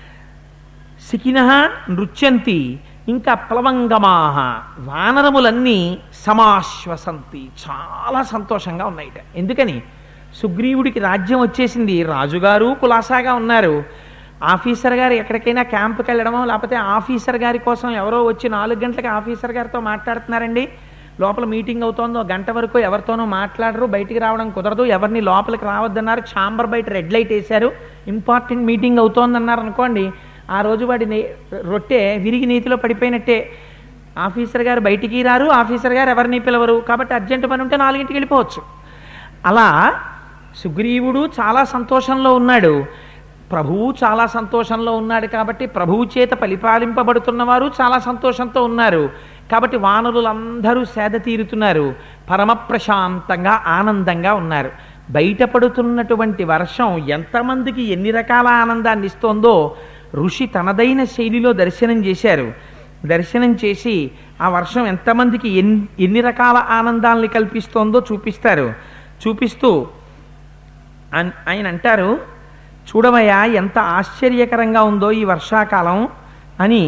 సికిన నృత్యంతి ఇంకా ప్లవంగమాహ వానరములన్నీ సమాశ్వసంతి చాలా సంతోషంగా ఉన్నాయిట ఎందుకని సుగ్రీవుడికి రాజ్యం వచ్చేసింది రాజుగారు కులాసాగా ఉన్నారు ఆఫీసర్ గారు ఎక్కడికైనా క్యాంపుకి వెళ్ళడమో లేకపోతే ఆఫీసర్ గారి కోసం ఎవరో వచ్చి నాలుగు గంటలకి ఆఫీసర్ గారితో మాట్లాడుతున్నారండి లోపల మీటింగ్ అవుతోందో గంట వరకు ఎవరితోనూ మాట్లాడరు బయటికి రావడం కుదరదు ఎవరిని లోపలికి రావద్దన్నారు ఛాంబర్ బయట రెడ్ లైట్ వేశారు ఇంపార్టెంట్ మీటింగ్ అవుతోందన్నారు అనుకోండి ఆ రోజు వాడి నే- రొట్టె విరిగి నీతిలో పడిపోయినట్టే ఆఫీసర్ గారు బయటికి రారు ఆఫీసర్ గారు ఎవరిని పిలవరు కాబట్టి అర్జెంట్ పని ఉంటే నాలుగింటికి వెళ్ళిపోవచ్చు అలా సుగ్రీవుడు చాలా సంతోషంలో ఉన్నాడు ప్రభువు చాలా సంతోషంలో ఉన్నాడు కాబట్టి ప్రభువు చేత పరిపాలింపబడుతున్నవారు చాలా సంతోషంతో ఉన్నారు కాబట్టి వానరులందరూ సేద తీరుతున్నారు పరమ ప్రశాంతంగా ఆనందంగా ఉన్నారు బయటపడుతున్నటువంటి వర్షం ఎంతమందికి ఎన్ని రకాల ఆనందాన్ని ఇస్తోందో ఋషి తనదైన శైలిలో దర్శనం చేశారు దర్శనం చేసి ఆ వర్షం ఎంతమందికి ఎన్ని ఎన్ని రకాల ఆనందాల్ని కల్పిస్తోందో చూపిస్తారు చూపిస్తూ అన్- ఆయన అంటారు చూడవయ్యా ఎంత ఆశ్చర్యకరంగా ఉందో ఈ వర్షాకాలం అని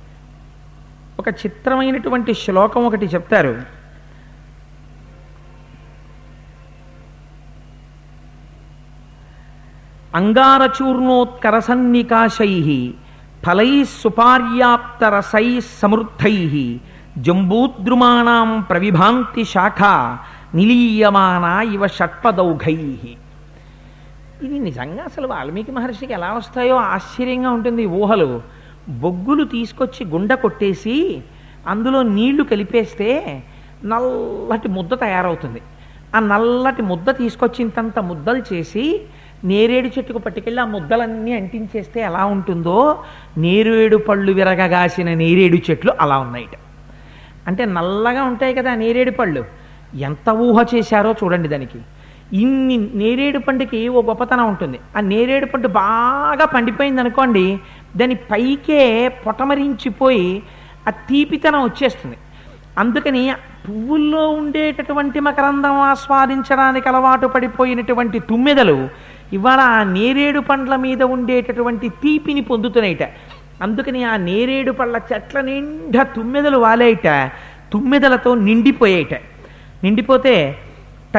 ఒక చిత్రమైనటువంటి శ్లోకం ఒకటి చెప్తారు అంగారచూర్ణోత్కరసన్నికాశై ఫలై సుపార్యాప్తరసై సమృద్ధై జంబూద్రుమాణం ప్రవిభాంతి శాఖ నిలీయమాన ఇవ షట్పదౌఘై ఇది నిజంగా అసలు వాల్మీకి మహర్షికి ఎలా వస్తాయో ఆశ్చర్యంగా ఉంటుంది ఈ ఊహలు బొగ్గులు తీసుకొచ్చి గుండ కొట్టేసి అందులో నీళ్లు కలిపేస్తే నల్లటి ముద్ద తయారవుతుంది ఆ నల్లటి ముద్ద తీసుకొచ్చింతంత ముద్దలు చేసి నేరేడు చెట్టుకు పట్టుకెళ్ళి ఆ ముద్దలన్నీ అంటించేస్తే ఎలా ఉంటుందో నేరేడు పళ్ళు విరగగాసిన నేరేడు చెట్లు అలా ఉన్నాయిట అంటే నల్లగా ఉంటాయి కదా ఆ నేరేడు పళ్ళు ఎంత ఊహ చేశారో చూడండి దానికి ఇన్ని నేరేడు పండుకి ఓ గొప్పతనం ఉంటుంది ఆ నేరేడు పండు బాగా పండిపోయింది అనుకోండి దాని పైకే పొటమరించిపోయి ఆ తీపితనం వచ్చేస్తుంది అందుకని పువ్వుల్లో ఉండేటటువంటి మకరందం ఆస్వాదించడానికి అలవాటు పడిపోయినటువంటి తుమ్మెదలు ఇవాళ ఆ నేరేడు పండ్ల మీద ఉండేటటువంటి తీపిని పొందుతున్నాయిట అందుకని ఆ నేరేడు పళ్ళ చెట్ల నిండా తుమ్మెదలు వాలేయట తుమ్మెదలతో నిండిపోయేట నిండిపోతే తట్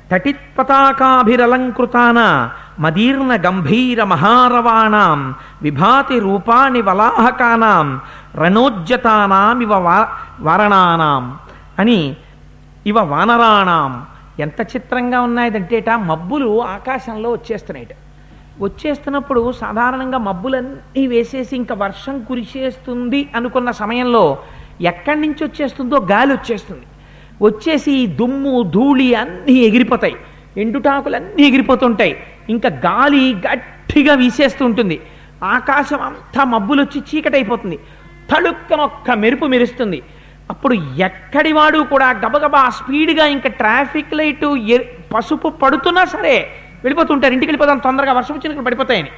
తటిత్పతాకాభిరలంకృతాన మదీర్ణ గంభీర మహారవాణాం విభాతి రూపాని వలాహకానాం రణోజ్జతానాం ఇవ వా- వారణానాం అని ఇవ వానరాణాం ఎంత చిత్రంగా ఉన్నాయంటేట మబ్బులు ఆకాశంలో వచ్చేస్తున్నాయిట వచ్చేస్తున్నప్పుడు సాధారణంగా మబ్బులన్నీ వేసేసి ఇంకా వర్షం కురిసేస్తుంది అనుకున్న సమయంలో ఎక్కడి నుంచి వచ్చేస్తుందో గాలి వచ్చేస్తుంది వచ్చేసి ఈ దుమ్ము ధూళి అన్నీ ఎగిరిపోతాయి ఎండుటాకులన్నీ ఎగిరిపోతుంటాయి ఇంకా గాలి గట్టిగా వీసేస్తూ ఉంటుంది ఆకాశం అంతా మబ్బులు వచ్చి చీకటైపోతుంది తళుక్కనొక్క మెరుపు మెరుస్తుంది అప్పుడు ఎక్కడి వాడు కూడా గబగబా స్పీడ్గా ఇంకా ట్రాఫిక్ లైట్ ఎ- పసుపు పడుతున్నా సరే వెళ్ళిపోతుంటారు ఇంటికి వెళ్ళిపోతాం తొందరగా వర్షం వచ్చినప్పుడు పడిపోతాయని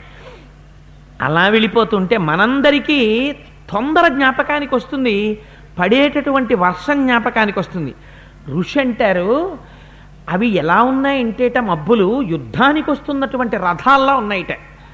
అలా వెళ్ళిపోతుంటే మనందరికీ తొందర జ్ఞాపకానికి వస్తుంది పడేటటువంటి వర్షం జ్ఞాపకానికి వస్తుంది ఋషి అంటారు అవి ఎలా ఉన్నాయంటేట మబ్బులు యుద్ధానికి వస్తున్నటువంటి రథాల్లా ఉన్నాయిట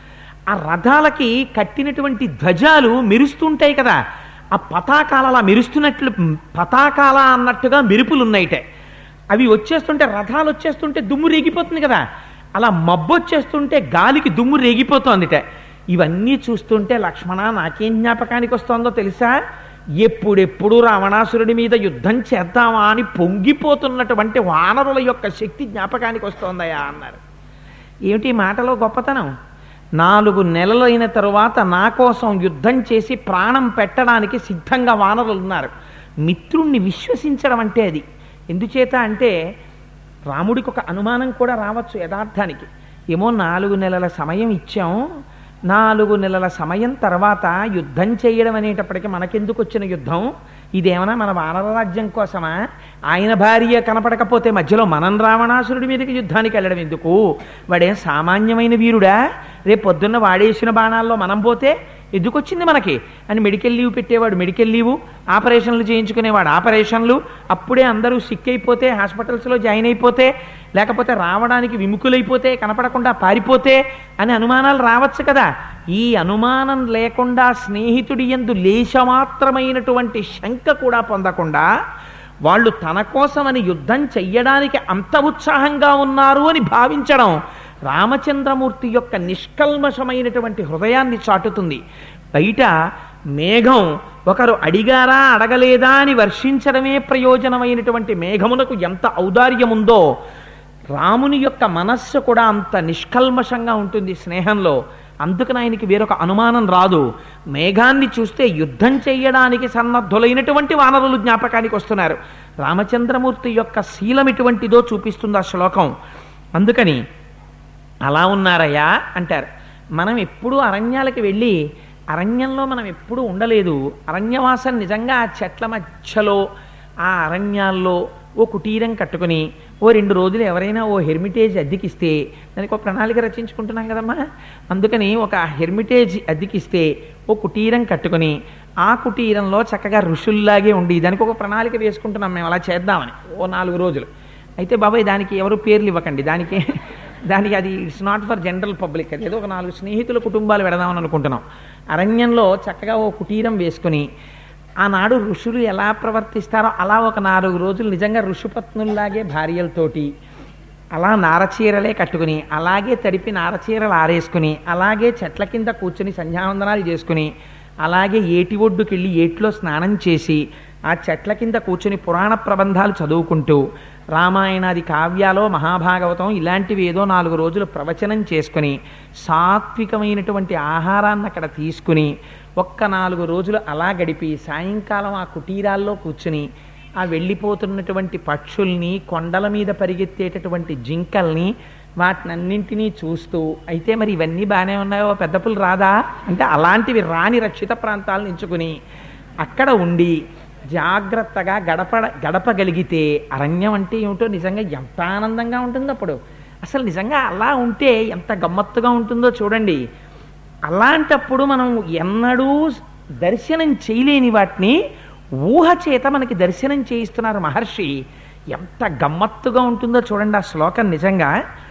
ఆ రథాలకి కట్టినటువంటి ధ్వజాలు మెరుస్తుంటాయి కదా ఆ పతాకాల అలా మెరుస్తున్నట్లు పతాకాల అన్నట్టుగా మెరుపులు ఉన్నాయిట అవి వచ్చేస్తుంటే రథాలు వచ్చేస్తుంటే దుమ్ము రేగిపోతుంది కదా అలా మబ్బు వచ్చేస్తుంటే గాలికి దుమ్ము రేగిపోతోందిట ఇవన్నీ చూస్తుంటే లక్ష్మణ నాకేం జ్ఞాపకానికి వస్తోందో తెలుసా ఎప్పుడెప్పుడు రావణాసురుడి మీద యుద్ధం చేద్దామా అని పొంగిపోతున్నటువంటి వానరుల యొక్క శక్తి జ్ఞాపకానికి వస్తోందయా అన్నారు ఏమిటి ఈ మాటలో గొప్పతనం నాలుగు నెలలైన తరువాత నా కోసం యుద్ధం చేసి ప్రాణం పెట్టడానికి సిద్ధంగా వానరులు ఉన్నారు మిత్రుణ్ణి విశ్వసించడం అంటే అది ఎందుచేత అంటే రాముడికి ఒక అనుమానం కూడా రావచ్చు యథార్థానికి ఏమో నాలుగు నెలల సమయం ఇచ్చాం నాలుగు నెలల సమయం తర్వాత యుద్ధం చేయడం అనేటప్పటికీ మనకెందుకు వచ్చిన యుద్ధం ఇదేమన్నా మన వానర రాజ్యం కోసమా ఆయన భార్య కనపడకపోతే మధ్యలో మనం రావణాసురుడి మీదకి యుద్ధానికి వెళ్ళడం ఎందుకు వాడేం సామాన్యమైన వీరుడా రేపు పొద్దున్న వాడేసిన బాణాల్లో మనం పోతే ఎందుకు వచ్చింది మనకి అని మెడికల్ లీవ్ పెట్టేవాడు మెడికల్ లీవు ఆపరేషన్లు చేయించుకునేవాడు ఆపరేషన్లు అప్పుడే అందరూ సిక్ అయిపోతే హాస్పిటల్స్లో జాయిన్ అయిపోతే లేకపోతే రావడానికి విముఖులైపోతే కనపడకుండా పారిపోతే అని అనుమానాలు రావచ్చు కదా ఈ అనుమానం లేకుండా స్నేహితుడి ఎందు లేశమాత్రమైనటువంటి శంక కూడా పొందకుండా వాళ్ళు తన కోసమని యుద్ధం చెయ్యడానికి అంత ఉత్సాహంగా ఉన్నారు అని భావించడం రామచంద్రమూర్తి యొక్క నిష్కల్మషమైనటువంటి హృదయాన్ని చాటుతుంది బయట మేఘం ఒకరు అడిగారా అడగలేదా అని వర్షించడమే ప్రయోజనమైనటువంటి మేఘమునకు ఎంత ఔదార్యం ఉందో రాముని యొక్క మనస్సు కూడా అంత నిష్కల్మషంగా ఉంటుంది స్నేహంలో అందుకని ఆయనకి వేరొక అనుమానం రాదు మేఘాన్ని చూస్తే యుద్ధం చేయడానికి సన్నద్ధులైనటువంటి వానరులు జ్ఞాపకానికి వస్తున్నారు రామచంద్రమూర్తి యొక్క శీలం ఎటువంటిదో చూపిస్తుంది ఆ శ్లోకం అందుకని అలా ఉన్నారయ్యా అంటారు మనం ఎప్పుడూ అరణ్యాలకు వెళ్ళి అరణ్యంలో మనం ఎప్పుడూ ఉండలేదు అరణ్యవాసం నిజంగా ఆ చెట్ల మధ్యలో ఆ అరణ్యాల్లో ఓ కుటీరం కట్టుకుని ఓ రెండు రోజులు ఎవరైనా ఓ హెర్మిటేజ్ అద్దెకిస్తే దానికి ఒక ప్రణాళిక రచించుకుంటున్నాం కదమ్మా అందుకని ఒక హెర్మిటేజ్ అద్దెకిస్తే ఓ కుటీరం కట్టుకుని ఆ కుటీరంలో చక్కగా ఋషుల్లాగే ఉండి దానికి ఒక ప్రణాళిక వేసుకుంటున్నాం మేము అలా చేద్దామని ఓ నాలుగు రోజులు అయితే బాబాయ్ దానికి ఎవరు పేర్లు ఇవ్వకండి దానికి దానికి అది it's not for general public అది ఏదో ఒక నాలుగు స్నేహితుల కుటుంబాలు పెడదామని అనుకుంటున్నాం అరణ్యంలో చక్కగా ఓ కుటీరం వేసుకుని ఆనాడు ఋషులు ఎలా ప్రవర్తిస్తారో అలా ఒక నాలుగు రోజులు నిజంగా ఋషిపత్నుల్లాగే భార్యలతోటి అలా నారచీరలే కట్టుకుని అలాగే తడిపి నారచీరలు ఆరేసుకుని అలాగే చెట్ల కింద కూర్చుని సంధ్యావందనాలు చేసుకుని అలాగే ఏటి ఒడ్డుకి వెళ్ళి ఏట్లో స్నానం చేసి ఆ చెట్ల కింద కూర్చుని పురాణ ప్రబంధాలు చదువుకుంటూ రామాయణాది కావ్యాలో మహాభాగవతం ఇలాంటివి ఏదో నాలుగు రోజులు ప్రవచనం చేసుకుని సాత్వికమైనటువంటి ఆహారాన్ని అక్కడ తీసుకుని ఒక్క నాలుగు రోజులు అలా గడిపి సాయంకాలం ఆ కుటీరాల్లో కూర్చుని ఆ వెళ్ళిపోతున్నటువంటి పక్షుల్ని కొండల మీద పరిగెత్తేటటువంటి జింకల్ని వాటినన్నింటినీ చూస్తూ అయితే మరి ఇవన్నీ బాగానే ఉన్నాయో పెద్ద పులు రాదా అంటే అలాంటివి రాని రక్షిత ప్రాంతాలను ఎంచుకుని అక్కడ ఉండి జాగ్రత్తగా గడప గడపగలిగితే అరణ్యం అంటే ఏమిటో నిజంగా ఎంత ఆనందంగా ఉంటుంది అప్పుడు అసలు నిజంగా అలా ఉంటే ఎంత గమ్మత్తుగా ఉంటుందో చూడండి అలాంటప్పుడు మనం ఎన్నడూ దర్శనం చేయలేని వాటిని ఊహ చేత మనకి దర్శనం చేయిస్తున్నారు మహర్షి ఎంత గమ్మత్తుగా ఉంటుందో చూడండి ఆ శ్లోకం నిజంగా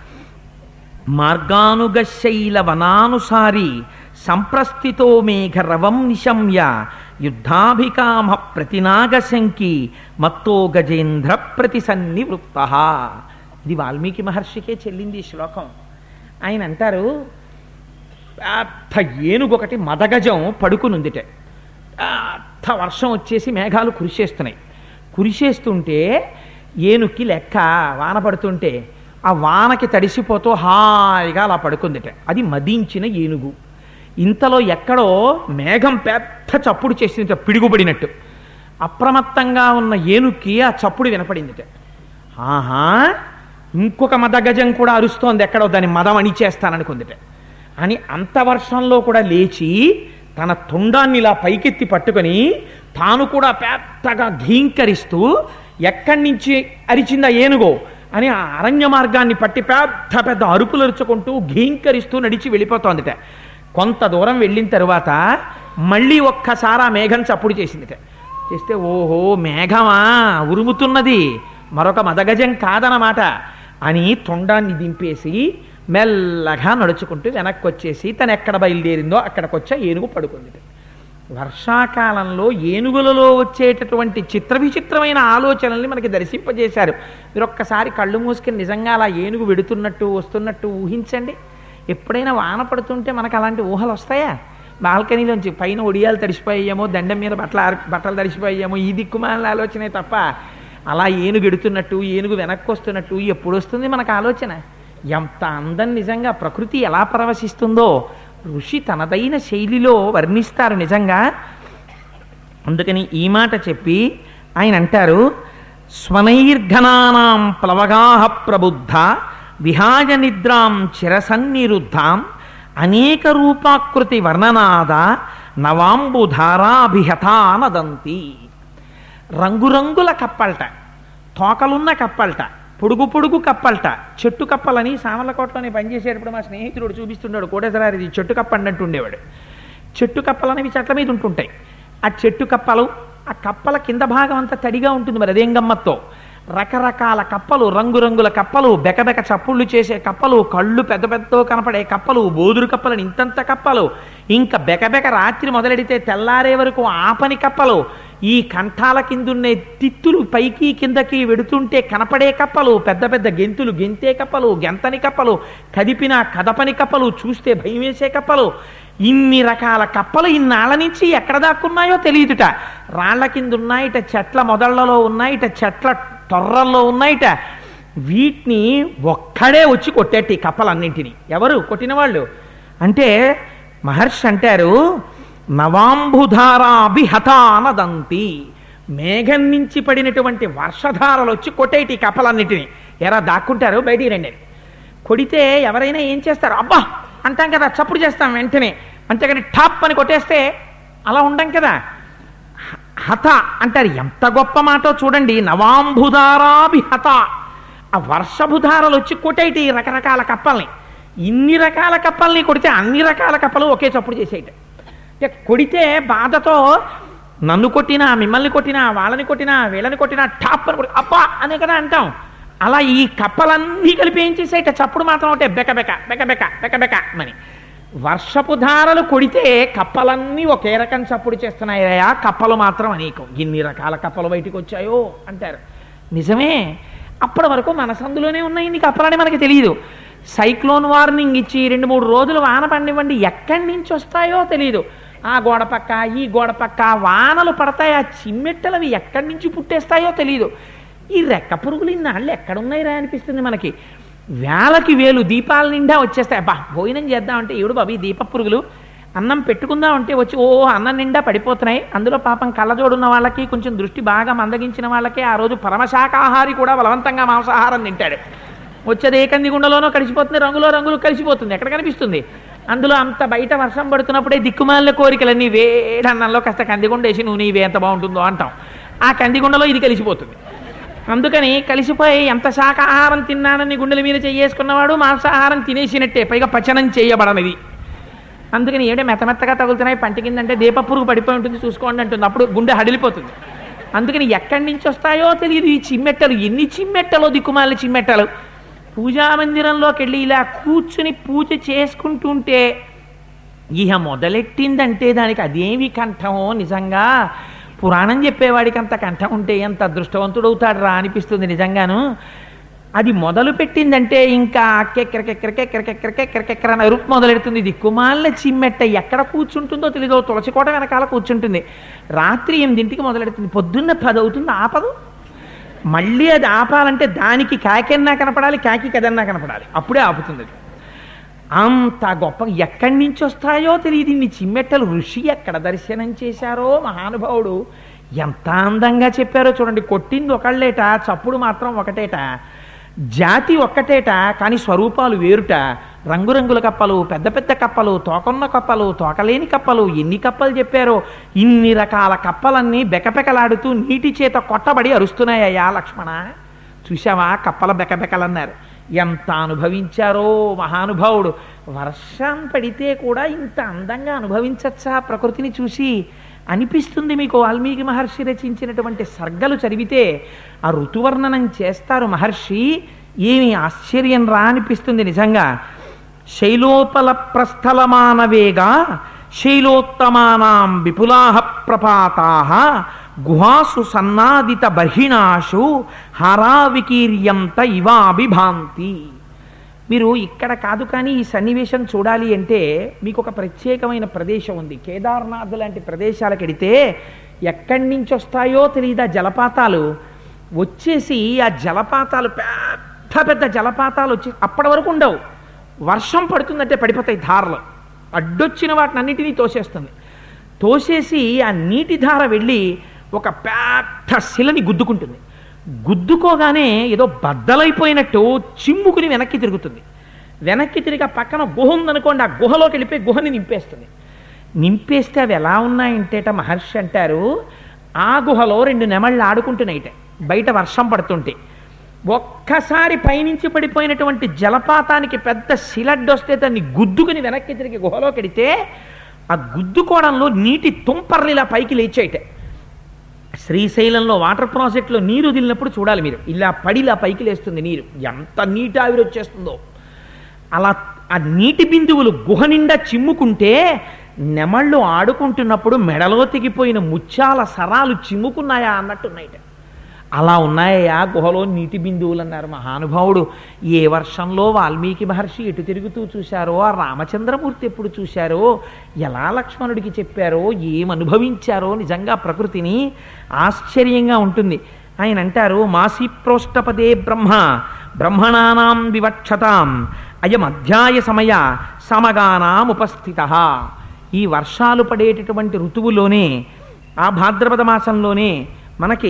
మార్గానుగశైల వనానుసారి సంప్రస్థితో మేఘ రవం నిశమ్య యుద్ధాభికామ ప్రతినాగశంకి మత్తో గజేంద్ర ప్రతిసన్నివృత్త ఇది వాల్మీకి మహర్షికే చెల్లింది ఈ శ్లోకం ఆయన అంటారు పెద్ద ఏనుగు ఒకటి మదగజం పడుకునుందిట పెద్ద వర్షం వచ్చేసి మేఘాలు కురిసేస్తున్నాయి కురిసేస్తుంటే ఏనుక్కి లెక్క వాన పడుతుంటే ఆ వానకి తడిసిపోతూ హాయిగా అలా పడుకుందిట అది మదించిన ఏనుగు ఇంతలో ఎక్కడో మేఘం పెద్ద చప్పుడు చేసింది పిడుగుపడినట్టు అప్రమత్తంగా ఉన్న ఏనుక్కి ఆ చప్పుడు వినపడిందిట ఆహా ఇంకొక మదగజం కూడా అరుస్తోంది ఎక్కడో దాని మదం అణిచేస్తాననుకుందిట అని అంత వర్షంలో కూడా లేచి తన తొండాన్ని ఇలా పైకెత్తి పట్టుకొని తాను కూడా పెద్దగా ఘీంకరిస్తూ ఎక్కడి నుంచి అరిచిందా ఏనుగో అని ఆ అరణ్య మార్గాన్ని పట్టి పెద్ద పెద్ద అరుపులు అరుచుకుంటూ ఘీంకరిస్తూ నడిచి వెళ్ళిపోతోందిట కొంత దూరం వెళ్ళిన తరువాత మళ్ళీ ఒక్కసారి ఆ మేఘం చప్పుడు చేసిందిట చేస్తే ఓహో మేఘమా ఉరుముతున్నది మరొక మదగజం కాదనమాట అని తొండాన్ని దింపేసి మెల్లగా నడుచుకుంటూ వెనక్కి వచ్చేసి తను ఎక్కడ బయలుదేరిందో అక్కడికి వచ్చా ఏనుగు పడుకుంది వర్షాకాలంలో ఏనుగులలో వచ్చేటటువంటి చిత్ర విచిత్రమైన ఆలోచనల్ని మనకి దర్శింపజేశారు మీరు ఒక్కసారి కళ్ళు మూసుకుని నిజంగా అలా ఏనుగు వెడుతున్నట్టు వస్తున్నట్టు ఊహించండి ఎప్పుడైనా వాన పడుతుంటే మనకు అలాంటి ఊహలు వస్తాయా బాల్కనీలోంచి పైన ఒడియాలు తడిసిపోయాయేమో దండం మీద బట్టల బట్టలు తడిసిపోయాయేమో ఈ దిక్కుమాల ఆలోచనే తప్ప అలా ఏనుగు ఎడుతున్నట్టు ఏనుగు వెనక్కి వస్తున్నట్టు ఎప్పుడు వస్తుంది మనకు ఆలోచన ఎంత అందం నిజంగా ప్రకృతి ఎలా పరవశిస్తుందో ఋషి తనదైన శైలిలో వర్ణిస్తారు నిజంగా అందుకని ఈ మాట చెప్పి ఆయన అంటారు స్వనైర్ఘనానాం ప్లవగాహ ప్రబుద్ధ విహాయ నిద్రాం చిరసన్నిరుద్ధాం అనేక రూపాకృతి వర్ణనాద నవాంబుధారాభిహతానదంతి రంగురంగుల కప్పల్ట తోకలున్న కప్పల్ట పొడుగు పొడుగు కప్పల్ట చెట్టు కప్పలని సామర్లకోటలోనే పనిచేసేటప్పుడు మా స్నేహితుడు చూపిస్తుండేవాడు కోటేశ్వరారు ఇది చెట్టు కప్ప అన్నట్టు ఉండేవాడు చెట్టు కప్పలనేవి చెట్ల మీద ఉంటుంటాయి ఆ చెట్టు కప్పలు ఆ కప్పల కింద భాగం అంతా తడిగా ఉంటుంది మరి అదేం గమ్మత్తో రకరకాల కప్పలు రంగురంగుల కప్పలు బెకబెక చప్పుళ్ళు చేసే కప్పలు కళ్ళు పెద్ద పెద్ద కనపడే కప్పలు బోదురు కప్పలని ఇంతంత కప్పలు ఇంకా బెకబెక రాత్రి మొదలెడితే తెల్లారే వరకు ఆపని కప్పలు ఈ కంఠాల కిందున్నే తిత్తులు పైకి కిందకి వెడుతుంటే కనపడే కప్పలు పెద్ద పెద్ద గెంతులు గెంతే కప్పలు గెంతని కప్పలు కదిపిన కదపని కప్పలు చూస్తే భయం వేసే కప్పలు ఇన్ని రకాల కప్పలు ఇన్నాళ్ళ నుంచి ఎక్కడ దాక్కున్నాయో తెలియదుట రాళ్ల కింద ఉన్నాయిట చెట్ల మొదళ్లలో ఉన్నాయిట చెట్ల తొర్రల్లో ఉన్నాయిట వీటిని ఒక్కడే వచ్చి కొట్టేట ఈ కప్పలన్నింటినీ ఎవరు కొట్టిన వాళ్ళు అంటే మహర్షి అంటారు నవాంబుధారాభిహతానదంతి మేఘం నుంచి పడినటువంటి వర్షధారలు వచ్చి కొట్టేటి ఈ కప్పలన్నింటినీ ఎరా దాక్కుంటారు బయటికి రండి అని. కొడితే ఎవరైనా ఏం చేస్తారు అబ్బా అంటాం కదా చప్పుడు చేస్తాం వెంటనే అంతేగాని టాప్ అని కొట్టేస్తే అలా ఉండం కదా హ- హత అంటారు ఎంత గొప్ప మాటో చూడండి నవాంబుధారాభి హత ఆ వర్షభుధారలు వచ్చి కొట్టేటి ఈ రకరకాల కప్పల్ని ఇన్ని రకాల కప్పల్ని కొడితే అన్ని రకాల కప్పలు ఒకే చప్పుడు చేసేయట అంటే కొడితే బాధతో నన్ను కొట్టినా మిమ్మల్ని కొట్టినా వాళ్ళని కొట్టినా వీళ్ళని కొట్టినా టాప్ అని కొట్టి అబ్బా అనే కదా అంటాం అలా ఈ కప్పలన్నీ కలిపి ఏం చేసేట చప్పుడు మాత్రం ఒకటే బెక బెక బెక బెక బెక బెక అని వర్షపు ధారలు కొడితే కప్పలన్నీ ఒకే రకం చప్పుడు చేస్తున్నాయా కప్పలు మాత్రం అనేకం ఇన్ని రకాల కప్పలు బయటికి వచ్చాయో అంటారు నిజమే అప్పటి వరకు మన సందులోనే ఉన్నాయి ఇన్ని కప్పలని మనకి తెలియదు సైక్లోన్ వార్నింగ్ ఇచ్చి రెండు మూడు రోజులు వాన పండివ్వండి ఎక్కడి నుంచి వస్తాయో తెలియదు ఆ గోడ పక్క ఈ గోడ పక్క వానలు పడతాయి ఆ చిమ్మెట్టలవి ఎక్కడి నుంచి పుట్టేస్తాయో తెలియదు ఈ రెక్క పురుగులు ఇన్నాళ్ళు ఎక్కడున్నాయిరా అనిపిస్తుంది మనకి వేలకి వేలు దీపాల నిండా వచ్చేస్తాయి అబ్బా భోజనం చేద్దామంటే ఏడు బాబు ఈ దీప పురుగులు అన్నం పెట్టుకుందామంటే వచ్చి ఓ అన్నం నిండా పడిపోతున్నాయి అందులో పాపం కళ్ళజోడున్న వాళ్ళకి కొంచెం దృష్టి బాగా మందగించిన వాళ్ళకి ఆ రోజు పరమశాకాహారి కూడా బలవంతంగా మాంసాహారం తింటాడు వచ్చేది ఏ కందిగుండలోనో కలిసిపోతుంది రంగులో రంగులు కలిసిపోతుంది ఎక్కడ కనిపిస్తుంది అందులో అంత బయట వర్షం పడుతున్నప్పుడే దిక్కుమాలిన కోరికలన్నీ వేడన్నంలో కాస్త కందిగుండ వేసి నూనె ఇవే ఎంత బాగుంటుందో అంటాం ఆ కందిగుండలో ఇది కలిసిపోతుంది అందుకని కలిసిపోయి ఎంత శాకాహారం తిన్నానని గుండెల మీద చెయ్యేసుకున్నవాడు మాంసాహారం తినేసినట్టే పైగా పచనం చేయబడనిది అందుకని ఏడే మెత్తమెత్తగా తగులుతున్నాయి పంట కిందంటే దీప పురుగు పడిపోయి ఉంటుంది చూసుకోండి అంటుంది అప్పుడు గుండె హడిలిపోతుంది అందుకని ఎక్కడి నుంచి వస్తాయో తెలియదు ఈ చిమ్మెట్టలు ఎన్ని చిమ్మెట్టలో దిక్కుమాలి చిమ్మెట్టలు పూజా మందిరంలోకి వెళ్ళి ఇలా కూర్చుని పూజ చేసుకుంటుంటే ఇహ మొదలెట్టిందంటే దానికి అదేమి కంఠమో నిజంగా పురాణం చెప్పేవాడికి అంత కంఠం ఉంటే ఎంత అదృష్టవంతుడవుతాడు రా అనిపిస్తుంది నిజంగాను అది మొదలు పెట్టిందంటే ఇంకా కెక్కెరకెక్కెరకెక్కెరకెక్కెరకెక్కెర అని అరుపు మొదలెడుతుంది దిక్కుమాలిన చిమ్మెట్ట ఎక్కడ కూర్చుంటుందో తెలియదు తులసి కోట వెనకాల కూర్చుంటుంది రాత్రి ఎనిమిదింటికి మొదలెడుతుంది పొద్దున్న పది అవుతుంది ఆపదు మళ్ళీ అది ఆపాలంటే దానికి కాకెన్నా కనపడాలి కాకి కదన్నా కనపడాలి అప్పుడే ఆపుతుంది అది అంత గొప్ప ఎక్కడి నుంచి వస్తాయో తెలియదు ఇన్ని చిమ్మెట్టలు ఋషి ఎక్కడ దర్శనం చేశారో మహానుభావుడు ఎంత అందంగా చెప్పారో చూడండి కొట్టింది ఒకళ్ళేట చప్పుడు మాత్రం ఒకటేట జాతి ఒక్కటేట కానీ స్వరూపాలు వేరుట రంగురంగుల కప్పలు పెద్ద పెద్ద కప్పలు తోకన్న కప్పలు తోకలేని కప్పలు ఎన్ని కప్పలు చెప్పారో ఇన్ని రకాల కప్పలన్నీ బెకబెకలాడుతూ నీటి చేత కొట్టబడి అరుస్తున్నాయ్యా లక్ష్మణ చూశావా కప్పల బెకబెకలన్నారు ఎంత అనుభవించారో మహానుభావుడు వర్షం పడితే కూడా ఇంత అందంగా అనుభవించచ్చా ప్రకృతిని చూసి అనిపిస్తుంది మీకు వాల్మీకి మహర్షి రచించినటువంటి సర్గలు చదివితే ఆ ఋతువర్ణనం చేస్తారు మహర్షి ఏమి ఆశ్చర్యం రా అనిపిస్తుంది నిజంగా శైలోపల ప్రస్థలమానవేగా శైలోత్తమానాం విపులాహ ప్రపాతా గుహాసు సన్నాదిత బర్హిణాషు హారావికీర్యంత ఇవాభిభాంతి మీరు ఇక్కడ కాదు కానీ ఈ సన్నివేశం చూడాలి అంటే మీకు ఒక ప్రత్యేకమైన ప్రదేశం ఉంది కేదార్నాథ్ లాంటి ప్రదేశాలకు వెడితే ఎక్కడి నుంచి వస్తాయో తెలియదు ఆ జలపాతాలు వచ్చేసి ఆ జలపాతాలు పెద్ద పెద్ద జలపాతాలు వచ్చి అప్పటి వరకు ఉండవు వర్షం పడుతుందంటే పడిపోతాయి ధారలు అడ్డొచ్చిన వాటిని అన్నిటినీ తోసేస్తుంది తోసేసి ఆ నీటి ధార వెళ్ళి ఒక పెద్ద శిలని గుద్దుకుంటుంది గుద్దుకోగానే ఏదో బద్దలైపోయినట్టు చిమ్ముకుని వెనక్కి తిరుగుతుంది వెనక్కి తిరిగి ఆ పక్కన గుహ ఉందనుకోండి ఆ గుహలోకి వెళ్ళిపోయి గుహని నింపేస్తుంది నింపేస్తే అవి ఎలా ఉన్నాయంటేట మహర్షి అంటారు ఆ గుహలో రెండు నెమళ్ళు ఆడుకుంటున్నాయిట బయట వర్షం పడుతుంటే ఒక్కసారి పైనుంచి పడిపోయినటువంటి జలపాతానికి పెద్ద శిలడ్డొస్తే దాన్ని గుద్దుకుని వెనక్కి తిరిగి గుహలోకి వెడితే ఆ గుద్దుకోవడంలో నీటి తుంపర్లు ఇలా పైకి లేచాయిట శ్రీశైలంలో వాటర్ ప్రాజెక్టులో నీరు వదిలినప్పుడు చూడాలి మీరు ఇలా పడి ఇలా పైకి లేస్తుంది నీరు ఎంత నీటి ఆవిరి వచ్చేస్తుందో అలా ఆ నీటి బిందువులు గుహ నిండా చిమ్ముకుంటే నెమళ్ళు ఆడుకుంటున్నప్పుడు మెడలో తెగిపోయిన ముత్యాల సరాలు చిమ్ముకున్నాయా అన్నట్టున్నాయిట అలా ఉన్నాయా గుహలో నీటి బిందువులు అన్నారు మహానుభావుడు ఏ వర్షంలో వాల్మీకి మహర్షి ఎటు తిరుగుతూ చూశారో ఆ రామచంద్రమూర్తి ఎప్పుడు చూశారో ఎలా లక్ష్మణుడికి చెప్పారో ఏం అనుభవించారో నిజంగా ప్రకృతిని ఆశ్చర్యంగా ఉంటుంది ఆయన అంటారు మాసి ప్రోష్టపదే బ్రహ్మ బ్రహ్మణానాం వివక్షతాం అయం అధ్యాయ సమయ సమగానాం ఉపస్థిత ఈ వర్షాలు పడేటటువంటి ఋతువులోనే ఆ భాద్రపద మాసంలోనే మనకి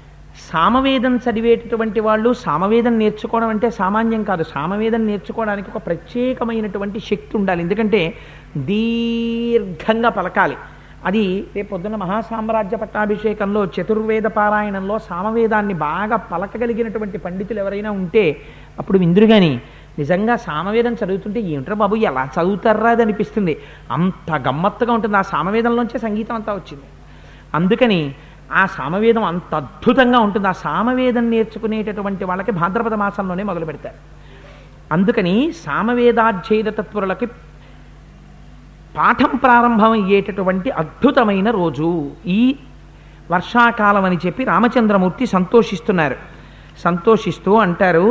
సామవేదం చదివేటటువంటి వాళ్ళు సామవేదం నేర్చుకోవడం అంటే సామాన్యం కాదు సామవేదం నేర్చుకోవడానికి ఒక ప్రత్యేకమైనటువంటి శక్తి ఉండాలి ఎందుకంటే దీర్ఘంగా పలకాలి అది రేపు పొద్దున్న మహాసామ్రాజ్య పట్టాభిషేకంలో చతుర్వేద పారాయణంలో సామవేదాన్ని బాగా పలకగలిగినటువంటి పండితులు ఎవరైనా ఉంటే అప్పుడు విందురు కానీ నిజంగా సామవేదం చదువుతుంటే ఏమిట్రా బాబు ఎలా చదువుతారా అది అనిపిస్తుంది అంత గమ్మత్తుగా ఉంటుంది ఆ సామవేదంలోంచే సంగీతం అంతా వచ్చింది అందుకని ఆ సామవేదం అంత అద్భుతంగా ఉంటుంది ఆ సామవేదం నేర్చుకునేటటువంటి వాళ్ళకి భాద్రపద మాసంలోనే మొదలు పెడతారు అందుకని సామవేదాధ్యయన తత్వరులకి పాఠం ప్రారంభం అయ్యేటటువంటి అద్భుతమైన రోజు ఈ వర్షాకాలం అని చెప్పి రామచంద్రమూర్తి సంతోషిస్తున్నారు సంతోషిస్తూ అంటారు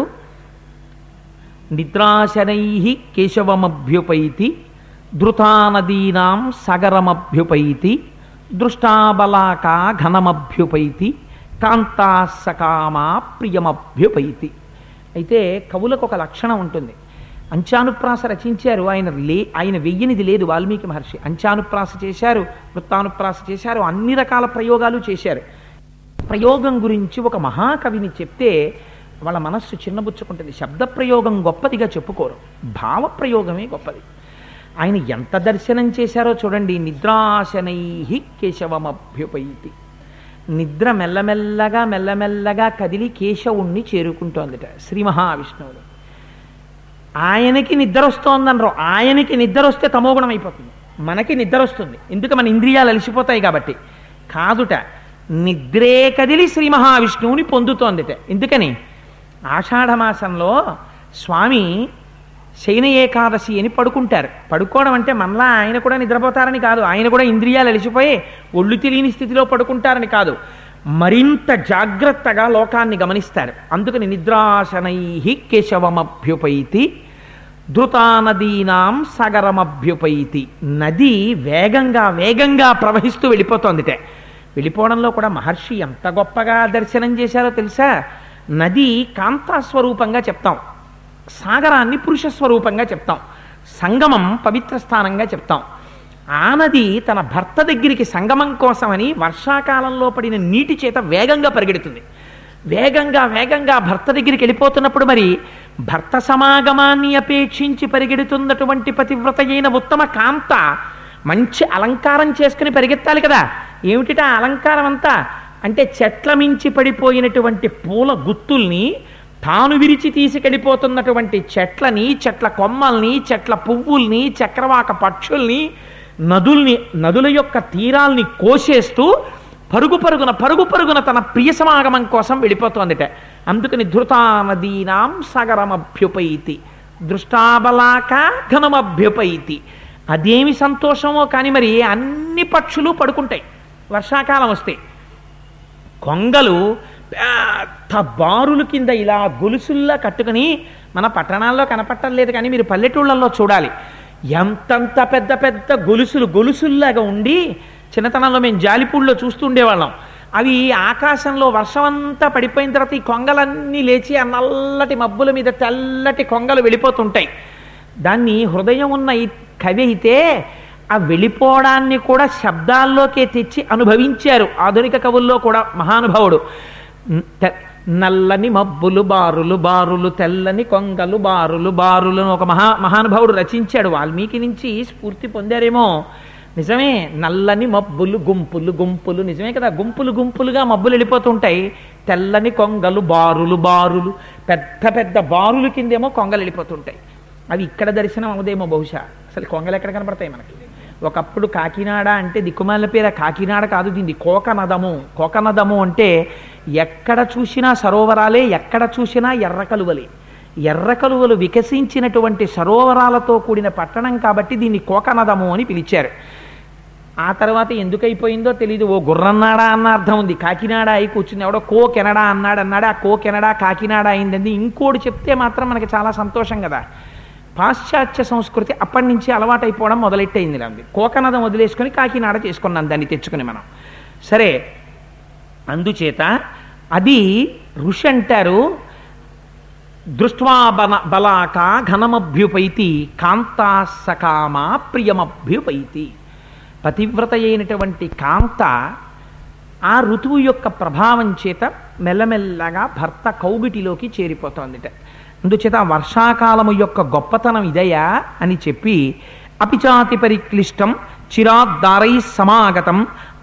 నిద్రాశనై కేశవమభ్యుపైతి ధృతానదీనాం సగరమభ్యుపైతి దృష్టాబలాకా ఘనమభ్యుపైతి కాంతాసకామా ప్రియమభ్యుపైతి అయితే కవులకు ఒక లక్షణం ఉంటుంది అంచానుప్రాస రచించారు ఆయన లే ఆయన వెయ్యనిది లేదు వాల్మీకి మహర్షి అంచానుప్రాస చేశారు వృత్తానుప్రాస చేశారు అన్ని రకాల ప్రయోగాలు చేశారు ప్రయోగం గురించి ఒక మహాకవిని చెప్తే వాళ్ళ మనస్సు చిన్నబుచ్చుకుంటుంది శబ్ద ప్రయోగం గొప్పదిగా చెప్పుకోరు భావ ప్రయోగమే గొప్పది ఆయన ఎంత దర్శనం చేశారో చూడండి నిద్రాశనై కేశవమభ్యుపైతి నిద్ర మెల్లమెల్లగా మెల్లమెల్లగా కదిలి కేశవుణ్ణి చేరుకుంటోందిట శ్రీ మహావిష్ణువుడు ఆయనకి నిద్ర వస్తోందనరు ఆయనకి నిద్ర వస్తే తమోగుణం అయిపోతుంది మనకి నిద్ర వస్తుంది ఎందుకు మన ఇంద్రియాలు అలసిపోతాయి కాబట్టి కాదుట నిద్రే కదిలి శ్రీ మహావిష్ణువుని పొందుతోందిట ఎందుకని ఆషాఢమాసంలో స్వామి శయన ఏకాదశి అని పడుకుంటారు పడుకోవడం అంటే మనలా ఆయన కూడా నిద్రపోతారని కాదు ఆయన కూడా ఇంద్రియాలు అలిసిపోయి ఒళ్ళు తెలియని స్థితిలో పడుకుంటారని కాదు మరింత జాగ్రత్తగా లోకాన్ని గమనిస్తారు అందుకని నిద్రాశనై కేశవమభ్యుపైతి ధృతానదీనాం సగరమభ్యుపైతి నది వేగంగా వేగంగా ప్రవహిస్తూ వెళ్ళిపోతోందిటే వెళ్ళిపోవడంలో కూడా మహర్షి ఎంత గొప్పగా దర్శనం చేశారో తెలుసా నది కాంతాస్వరూపంగా చెప్తాం సాగరాన్ని పురుష స్వరూపంగా చెప్తాం సంగమం పవిత్ర స్థానంగా చెప్తాం ఆ నది తన భర్త దగ్గరికి సంగమం కోసమని వర్షాకాలంలో పడిన నీటి చేత వేగంగా పరిగెడుతుంది వేగంగా వేగంగా భర్త దగ్గరికి వెళ్ళిపోతున్నప్పుడు మరి భర్త సమాగమాన్ని అపేక్షించి పరిగెడుతున్నటువంటి పతివ్రత అయిన ఉత్తమ కాంత మంచి అలంకారం చేసుకుని పరిగెత్తాలి కదా ఏమిటిట ఆ అలంకారం అంతా అంటే చెట్ల మించి పడిపోయినటువంటి పూల గుత్తుల్ని తాను విరిచి తీసుకెళ్ళిపోతున్నటువంటి చెట్లని చెట్ల కొమ్మల్ని చెట్ల పువ్వుల్ని చక్రవాక పక్షుల్ని నదుల్ని నదుల యొక్క తీరాల్ని కోసేస్తూ పరుగు పరుగున పరుగు పరుగున తన ప్రియ సమాగమం కోసం వెళ్ళిపోతోందిట అందుకని ధృతానదీనాం సగరమభ్యుపైతి దృష్టాబలాక ఘనమభ్యుపైతి అదేమి సంతోషమో కానీ మరి అన్ని పక్షులు పడుకుంటాయి వర్షాకాలం వస్తే కొంగలు పెద్ద బారుల కింద ఇలా గొలుసుల్లా కట్టుకుని మన పట్టణాల్లో కనపట్టలేదు కానీ మీరు పల్లెటూళ్ళల్లో చూడాలి ఎంతంత పెద్ద పెద్ద గొలుసులు గొలుసుల్లాగా ఉండి చిన్నతనంలో మేము జాలిపూడిలో చూస్తుండేవాళ్ళం అవి ఆకాశంలో వర్షం అంతా పడిపోయిన తర్వాత ఈ కొంగలన్నీ లేచి ఆ నల్లటి మబ్బుల మీద తెల్లటి కొంగలు వెళ్ళిపోతుంటాయి దాన్ని హృదయం ఉన్న ఈ కవి అయితే ఆ వెళ్ళిపోవడాన్ని కూడా శబ్దాల్లోకే తెచ్చి అనుభవించారు ఆధునిక కవుల్లో కూడా మహానుభావుడు తె- నల్లని మబ్బులు బారులు బారులు తెల్లని కొంగలు బారులు బారులు అని ఒక మహా మహానుభావుడు రచించాడు వాల్మీకి నుంచి స్ఫూర్తి పొందారేమో నిజమే నల్లని మబ్బులు గుంపులు గుంపులు నిజమే కదా గుంపులు గుంపులుగా మబ్బులు వెళ్ళిపోతుంటాయి తెల్లని కొంగలు బారులు బారులు పెద్ద పెద్ద బారులు కిందేమో కొంగలు వెళ్ళిపోతుంటాయి అవి ఇక్కడ దర్శనం అవదేమో బహుశా అసలు కొంగలు ఎక్కడ కనపడతాయి మనకి ఒకప్పుడు కాకినాడ అంటే దిక్కుమాల పేర కాకినాడ కాదు దీన్ని కోకనదము కోకనదము అంటే ఎక్కడ చూసినా సరోవరాలే ఎక్కడ చూసినా ఎర్ర కలువలే ఎర్ర కలువలు వికసించినటువంటి సరోవరాలతో కూడిన పట్టణం కాబట్టి దీన్ని కోకనదము అని పిలిచారు ఆ తర్వాత ఎందుకు అయిపోయిందో తెలియదు ఓ గుర్రన్నాడా అన్న అర్థం ఉంది కాకినాడ అయి కూర్చుంది ఎవడో కో కెనడా అన్నాడు అన్నాడు ఆ కో కెనడా కాకినాడ అయిందండి ఇంకోటి చెప్తే మాత్రం మనకి చాలా సంతోషం కదా పాశ్చాత్య సంస్కృతి అప్పటి నుంచి అలవాటైపోవడం మొదలెట్టయింది అంది కోకనదం వదిలేసుకొని కాకినాడ చేసుకున్నాం దాన్ని తెచ్చుకుని మనం సరే అందుచేత అది ఋషి అంటారు దృష్ట్వా బల బలాక ఘనమభ్యుపైతి కాంతా సకామ ప్రియమభ్యుపైతి పతివ్రత అయినటువంటి కాంత ఆ ఋతువు యొక్క ప్రభావం చేత మెల్లమెల్లగా భర్త కౌగిటిలోకి చేరిపోతోందిట అందుచేత వర్షాకాలము యొక్క గొప్పతనం ఇదయా అని చెప్పి అపిచాతి పరిక్లిష్టం చిరాద్దారై సమాగతం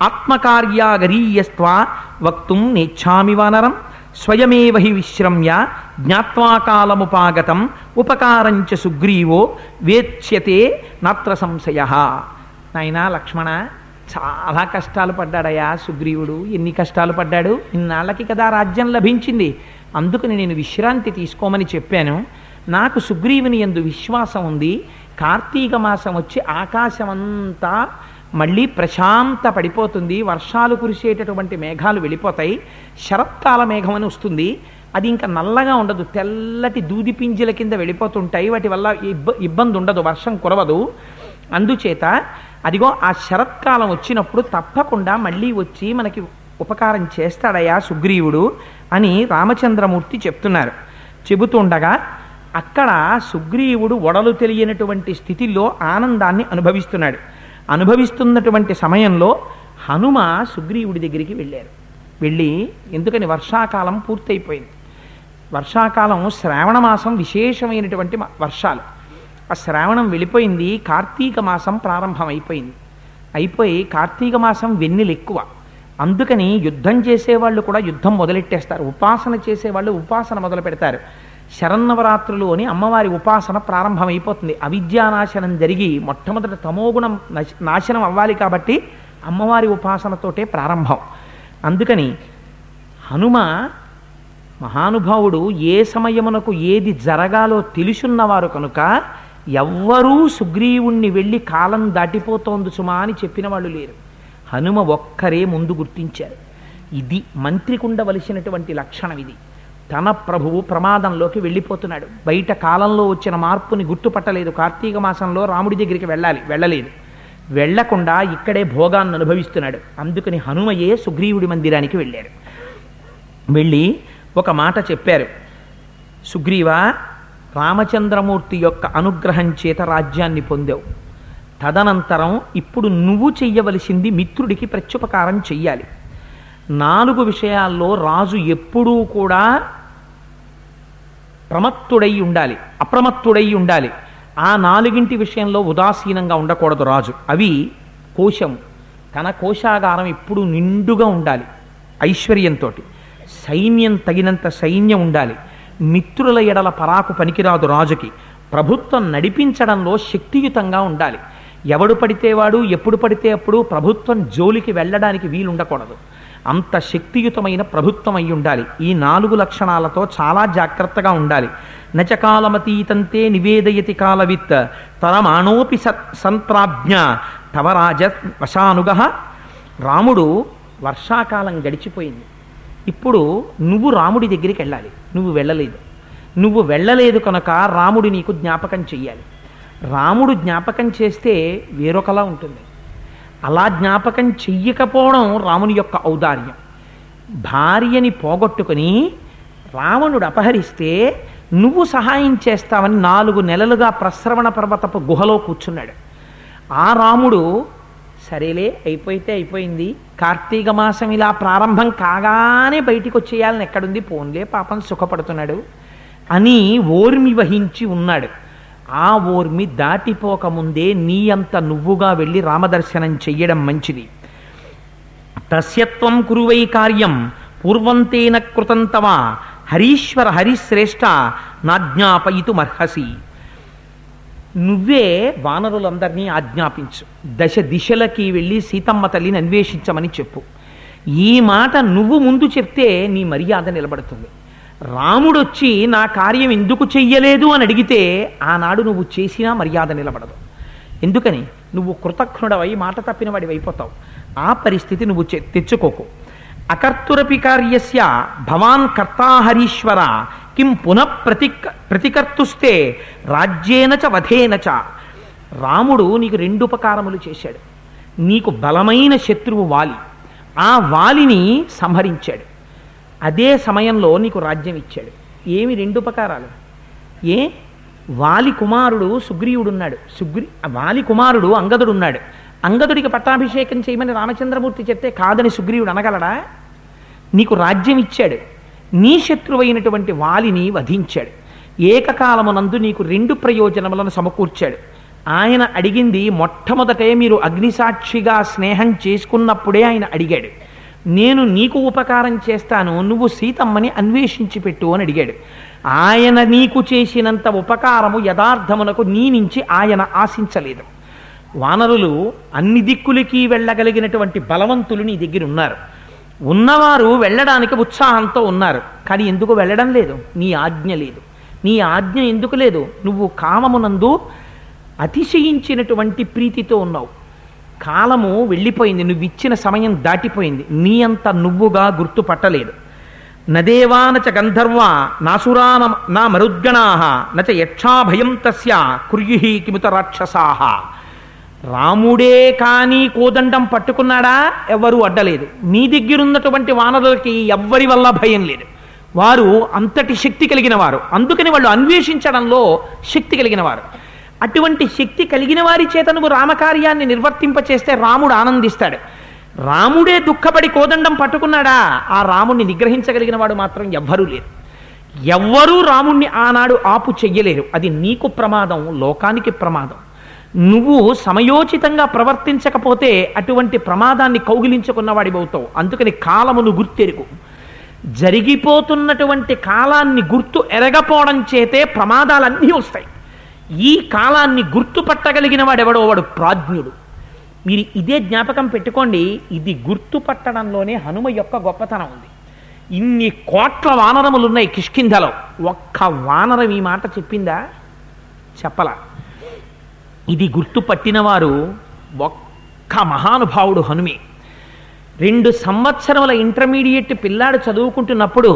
ఆత్మకార్యాగరీయస్త్వా వక్తుం నేచ్ఛామి వానరం స్వయమేవ హి విశ్రమ్య జ్ఞాత్వా కాలముపాగతం ఉపకారంచ సుగ్రీవో వేత్స్యతే నాత్ర సంశయ నాయనా లక్ష్మణ చాలా కష్టాలు పడ్డాడయా సుగ్రీవుడు ఎన్ని కష్టాలు పడ్డాడు ఇన్నాళ్ళకి కదా రాజ్యం లభించింది అందుకని నేను విశ్రాంతి తీసుకోమని చెప్పాను నాకు సుగ్రీవుని ఎందు విశ్వాసం ఉంది కార్తీక మాసం వచ్చి ఆకాశమంతా మళ్ళీ ప్రశాంత పడిపోతుంది వర్షాలు కురిసేటటువంటి మేఘాలు వెళ్ళిపోతాయి శరత్కాల మేఘం అని వస్తుంది అది ఇంకా నల్లగా ఉండదు తెల్లటి దూది పింజల కింద వెళ్ళిపోతుంటాయి వాటి వల్ల ఇబ్బ ఇబ్బంది ఉండదు వర్షం కురవదు అందుచేత అదిగో ఆ శరత్కాలం వచ్చినప్పుడు తప్పకుండా మళ్ళీ వచ్చి మనకి ఉపకారం చేస్తాడయా సుగ్రీవుడు అని రామచంద్రమూర్తి చెప్తున్నారు చెబుతుండగా అక్కడ సుగ్రీవుడు ఒడలు తెలియనటువంటి స్థితిలో ఆనందాన్ని అనుభవిస్తున్నాడు అనుభవిస్తున్నటువంటి సమయంలో హనుమ సుగ్రీవుడి దగ్గరికి వెళ్ళారు వెళ్ళి ఎందుకని వర్షాకాలం పూర్తయిపోయింది వర్షాకాలం శ్రావణ మాసం విశేషమైనటువంటి మ- వర్షాలు ఆ శ్రావణం వెళ్ళిపోయింది కార్తీక మాసం ప్రారంభమైపోయింది అయిపోయి కార్తీక మాసం వెన్నెలు ఎక్కువ అందుకని యుద్ధం చేసేవాళ్ళు కూడా యుద్ధం మొదలెట్టేస్తారు ఉపాసన చేసేవాళ్ళు ఉపాసన మొదలు పెడతారు శరన్నవరాత్రులు అని అమ్మవారి ఉపాసన ప్రారంభమైపోతుంది అవిద్యానాశనం జరిగి మొట్టమొదట తమోగుణం నశ- నాశనం అవ్వాలి కాబట్టి అమ్మవారి ఉపాసనతోటే ప్రారంభం అందుకని హనుమ మహానుభావుడు ఏ సమయమునకు ఏది జరగాలో తెలుసున్నవారు కనుక ఎవ్వరూ సుగ్రీవుణ్ణి వెళ్ళి కాలం దాటిపోతోంది సుమా అని చెప్పిన వాళ్ళు లేరు హనుమ ఒక్కరే ముందు గుర్తించారు ఇది మంత్రికి ఉండవలసినటువంటి లక్షణం ఇది తన ప్రభువు ప్రమాదంలోకి వెళ్ళిపోతున్నాడు బయట కాలంలో వచ్చిన మార్పుని గుర్తుపట్టలేదు కార్తీక మాసంలో రాముడి దగ్గరికి వెళ్ళాలి వెళ్ళలేదు వెళ్లకుండా ఇక్కడే భోగాన్ని అనుభవిస్తున్నాడు అందుకని హనుమయే సుగ్రీవుడి మందిరానికి వెళ్ళారు వెళ్ళి ఒక మాట చెప్పారు సుగ్రీవ రామచంద్రమూర్తి యొక్క అనుగ్రహం చేత రాజ్యాన్ని పొందావు తదనంతరం ఇప్పుడు నువ్వు చెయ్యవలసింది మిత్రుడికి ప్రత్యుపకారం చెయ్యాలి నాలుగు విషయాల్లో రాజు ఎప్పుడూ కూడా ప్రమత్తుడై ఉండాలి అప్రమత్తుడై ఉండాలి ఆ నాలుగింటి విషయంలో ఉదాసీనంగా ఉండకూడదు రాజు అవి కోశం తన కోశాగారం ఎప్పుడు నిండుగా ఉండాలి ఐశ్వర్యంతో సైన్యం తగినంత సైన్యం ఉండాలి మిత్రుల ఎడల పరాకు పనికిరాదు రాజుకి ప్రభుత్వం నడిపించడంలో శక్తియుతంగా ఉండాలి ఎవడు పడితే వాడు ఎప్పుడు పడితే అప్పుడు ప్రభుత్వం జోలికి వెళ్ళడానికి వీలుండకూడదు అంత శక్తియుతమైన ప్రభుత్వం అయి ఉండాలి ఈ నాలుగు లక్షణాలతో చాలా జాగ్రత్తగా ఉండాలి నచకాలమతీతంతే నివేదయతి కాలవిత్ తరమాణోపి సత్ సంప్రాజ్ఞ తవ రాజ వశానుగ రాముడు వర్షాకాలం గడిచిపోయింది ఇప్పుడు నువ్వు రాముడి దగ్గరికి వెళ్ళాలి నువ్వు వెళ్ళలేదు నువ్వు వెళ్ళలేదు కనుక రాముడు నీకు జ్ఞాపకం చెయ్యాలి రాముడు జ్ఞాపకం చేస్తే వేరొకలా ఉంటుంది అలా జ్ఞాపకం చెయ్యకపోవడం రాముని యొక్క ఔదార్యం భార్యని పోగొట్టుకుని రావణుడు అపహరిస్తే నువ్వు సహాయం చేస్తావని నాలుగు నెలలుగా ప్రశ్రవణ పర్వతపు గుహలో కూర్చున్నాడు ఆ రాముడు సరేలే అయిపోతే అయిపోయింది కార్తీక మాసం ఇలా ప్రారంభం కాగానే బయటికి వచ్చేయాలని ఎక్కడుంది పోన్లే పాపం సుఖపడుతున్నాడు అని ఓర్మి వహించి ఉన్నాడు ఆ ఓర్మి దాటిపోకముందే నీ అంత నువ్వుగా వెళ్ళి రామదర్శనం చెయ్యడం మంచిది తస్యత్వం కురువై కార్యం పూర్వంతేన కృతం తవ హరీశ్వర హరిశ్రేష్ఠ నాజ్ఞాపయితుమర్హసి నువ్వే వానరులందరినీ ఆజ్ఞాపించు దశ దిశలకి వెళ్ళి సీతమ్మ తల్లిని అన్వేషించమని చెప్పు ఈ మాట నువ్వు ముందు చెప్తే నీ మర్యాద నిలబడుతుంది రాముడొచ్చి నా కార్యం ఎందుకు చెయ్యలేదు అని అడిగితే ఆనాడు నువ్వు చేసినా మర్యాద నిలబడదు ఎందుకని నువ్వు కృతజ్ఞుడవై మాట తప్పిన వాడి అయిపోతావు ఆ పరిస్థితి నువ్వు చె- తెచ్చుకోకు అకర్తురపి కార్యస్య భవాన్ కర్తా హరీశ్వర కిం పునః ప్రతి ప్రతికర్తుస్తే రాజ్యేన చ వధేన చ రాముడు నీకు రెండు ఉపకారములు చేశాడు నీకు బలమైన శత్రువు వాలి ఆ వాలిని సంహరించాడు అదే సమయంలో నీకు రాజ్యం ఇచ్చాడు ఏమి రెండు ఉపకారాలు ఏ వాలి కుమారుడు సుగ్రీవుడున్నాడు సుగ్రీ వాలి కుమారుడు అంగదుడున్నాడు అంగదుడికి పట్టాభిషేకం చేయమని రామచంద్రమూర్తి చెప్తే కాదని సుగ్రీవుడు అనగలడా నీకు రాజ్యం ఇచ్చాడు నీ శత్రువైనటువంటి వాలిని వధించాడు ఏకకాలమునందు నీకు రెండు ప్రయోజనములను సమకూర్చాడు ఆయన అడిగింది మొట్టమొదటే మీరు అగ్నిసాక్షిగా స్నేహం చేసుకున్నప్పుడే ఆయన అడిగాడు నేను నీకు ఉపకారం చేస్తాను నువ్వు సీతమ్మని అన్వేషించి పెట్టు అని అడిగాడు ఆయన నీకు చేసినంత ఉపకారము యథార్థమునకు నీ నుంచి ఆయన ఆశించలేదు వానరులు అన్ని దిక్కులకి వెళ్ళగలిగినటువంటి బలవంతులు నీ దగ్గర ఉన్నారు ఉన్నవారు వెళ్ళడానికి ఉత్సాహంతో ఉన్నారు కానీ ఎందుకు వెళ్ళడం లేదు నీ ఆజ్ఞ లేదు నీ ఆజ్ఞ ఎందుకు లేదు నువ్వు కామమునందు అతిశయించినటువంటి ప్రీతితో ఉన్నావు కాలము వెళ్ళిపోయింది నువ్వు ఇచ్చిన సమయం దాటిపోయింది నీ అంత నువ్వుగా గుర్తుపట్టలేదు నదేవానచ గంధర్వ నాసురాన నా మరుద్గణా నచ యక్షాభయం తస్య కుర్యుహి కిముత రాక్షసాహ రాముడే కానీ కోదండం పట్టుకున్నాడా ఎవ్వరూ అడ్డలేదు నీ దగ్గరున్నటువంటి వానరులకి ఎవ్వరి వల్ల భయం లేదు వారు అంతటి శక్తి కలిగిన వారు అందుకని వాళ్ళు అన్వేషించడంలో శక్తి కలిగిన వారు అటువంటి శక్తి కలిగిన వారి చేత నువ్వు రామకార్యాన్ని నిర్వర్తింపచేస్తే రాముడు ఆనందిస్తాడు రాముడే దుఃఖపడి కోదండం పట్టుకున్నాడా ఆ రాముణ్ణి నిగ్రహించగలిగిన వాడు మాత్రం ఎవ్వరూ లేరు ఎవ్వరూ రాముణ్ణి ఆనాడు ఆపు చెయ్యలేరు అది నీకు ప్రమాదం లోకానికి ప్రమాదం నువ్వు సమయోచితంగా ప్రవర్తించకపోతే అటువంటి ప్రమాదాన్ని కౌగిలించుకున్నవాడివవుతావు అందుకని కాలమును గుర్తెరుగు జరిగిపోతున్నటువంటి కాలాన్ని గుర్తు ఎరగపోవడం చేతే ప్రమాదాలన్నీ వస్తాయి ఈ కాలాన్ని గుర్తుపట్టగలిగిన వాడెవడో వాడు ప్రాజ్ఞుడు మీరు ఇదే జ్ఞాపకం పెట్టుకోండి ఇది గుర్తుపట్టడంలోనే హనుమ యొక్క గొప్పతనం ఉంది ఇన్ని కోట్ల వానరములు ఉన్నాయి కిష్కింధలో ఒక్క వానరం ఈ మాట చెప్పిందా చెప్పలా ఇది గుర్తుపట్టిన వారు ఒక్క మహానుభావుడు హనుమే రెండు సంవత్సరముల ఇంటర్మీడియట్ పిల్లాడు చదువుకుంటున్నప్పుడు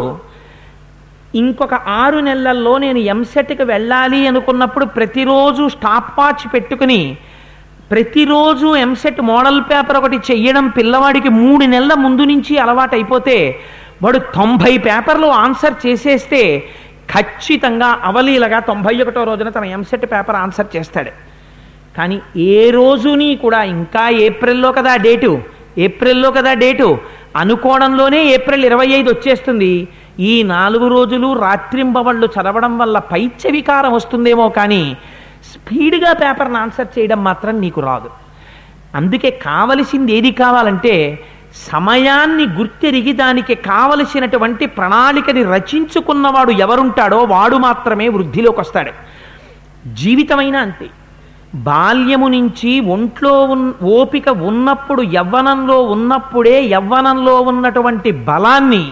ఇంకొక ఆరు నెలల్లో నేను ఎంసెట్కి వెళ్ళాలి అనుకున్నప్పుడు ప్రతిరోజు స్టాప్ వాచ్ పెట్టుకుని ప్రతిరోజు ఎంసెట్ మోడల్ పేపర్ ఒకటి చెయ్యడం పిల్లవాడికి మూడు నెలల ముందు నుంచి అలవాటు అయిపోతే వాడు తొంభై పేపర్లు ఆన్సర్ చేసేస్తే ఖచ్చితంగా అవలీలగా తొంభై ఒకటో రోజున తన ఎంసెట్ పేపర్ ఆన్సర్ చేస్తాడు కానీ ఏ రోజుని కూడా ఇంకా ఏప్రిల్లో కదా డేటు ఏప్రిల్లో కదా డేటు అనుకోవడంలోనే ఏప్రిల్ ఇరవై ఐదు వచ్చేస్తుంది ఈ నాలుగు రోజులు రాత్రింబవళ్ళు చదవడం వల్ల పైత్య వికారం వస్తుందేమో కానీ స్పీడ్గా పేపర్ని ఆన్సర్ చేయడం మాత్రం నీకు రాదు అందుకే కావలసింది ఏది కావాలంటే సమయాన్ని గుర్తెరిగి దానికి కావలసినటువంటి ప్రణాళికని రచించుకున్నవాడు ఎవరుంటాడో వాడు మాత్రమే వృద్ధిలోకి వస్తాడు జీవితమైనా అంతే బాల్యము నుంచి ఒంట్లో ఉన్ ఓపిక ఉన్నప్పుడు యవ్వనంలో ఉన్నప్పుడే యవ్వనంలో ఉన్నటువంటి బలాన్ని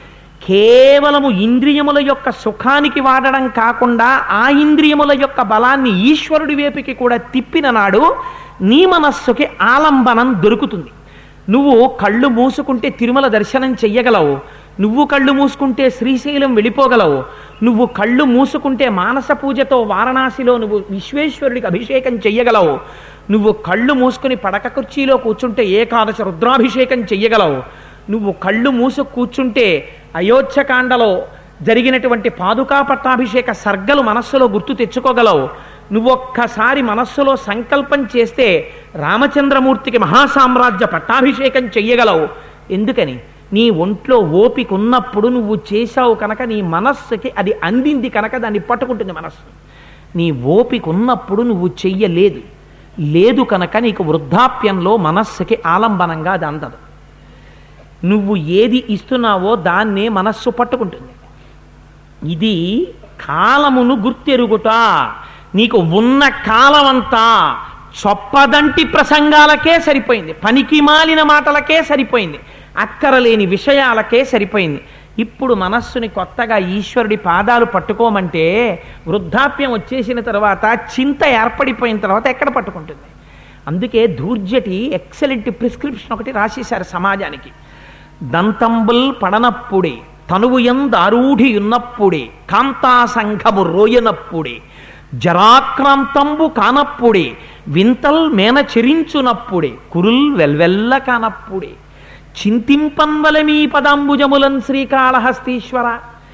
కేవలము ఇంద్రియముల యొక్క సుఖానికి వాడడం కాకుండా ఆ ఇంద్రియముల యొక్క బలాన్ని ఈశ్వరుడి వైపుకి కూడా తిప్పిన నాడు నీ మనస్సుకి ఆలంబనం దొరుకుతుంది నువ్వు కళ్ళు మూసుకుంటే తిరుమల దర్శనం చెయ్యగలవు నువ్వు కళ్ళు మూసుకుంటే శ్రీశైలం వెళ్ళిపోగలవు నువ్వు కళ్ళు మూసుకుంటే మానస పూజతో వారణాసిలో నువ్వు విశ్వేశ్వరుడికి అభిషేకం చెయ్యగలవు నువ్వు కళ్ళు మూసుకుని పడక కుర్చీలో కూర్చుంటే ఏకాదశ రుద్రాభిషేకం చెయ్యగలవు నువ్వు కళ్ళు మూసు కూర్చుంటే అయోధ్యకాండలో జరిగినటువంటి పాదుకా పట్టాభిషేక సర్గలు మనస్సులో గుర్తు తెచ్చుకోగలవు నువ్వు ఒక్కసారి మనస్సులో సంకల్పం చేస్తే రామచంద్రమూర్తికి మహాసామ్రాజ్య పట్టాభిషేకం చెయ్యగలవు ఎందుకని నీ ఒంట్లో ఓపిక ఉన్నప్పుడు నువ్వు చేశావు కనుక నీ మనస్సుకి అది అందింది కనుక దాన్ని పట్టుకుంటుంది మనస్సు నీ ఓపిక ఉన్నప్పుడు నువ్వు చెయ్యలేదు లేదు కనుక నీకు వృద్ధాప్యంలో మనస్సుకి ఆలంబనంగా అది అందదు నువ్వు ఏది ఇస్తున్నావో దాన్నే మనస్సు పట్టుకుంటుంది ఇది కాలమును గుర్తెరుగుట నీకు ఉన్న కాలమంతా చొప్పదంటి ప్రసంగాలకే సరిపోయింది పనికి మాలిన మాటలకే సరిపోయింది అక్కరలేని విషయాలకే సరిపోయింది ఇప్పుడు మనస్సుని కొత్తగా ఈశ్వరుడి పాదాలు పట్టుకోమంటే వృద్ధాప్యం వచ్చేసిన తర్వాత చింత ఏర్పడిపోయిన తర్వాత ఎక్కడ పట్టుకుంటుంది అందుకే ధూర్జటి ఎక్సలెంట్ ప్రిస్క్రిప్షన్ ఒకటి రాసేశారు సమాజానికి దంతంబుల్ పడనప్పుడే తనువు ఎందారూఢియున్నప్పుడే కాంతాసంఘము రోయనప్పుడే జరాక్రాంతంబు కానప్పుడే వింతల్ మేన చెరించునప్పుడే కురుల్ వెల్వెల్ల కానప్పుడే చింతింపన్వల మీ పదాంబుజములన్ శ్రీకాళహస్తీశ్వర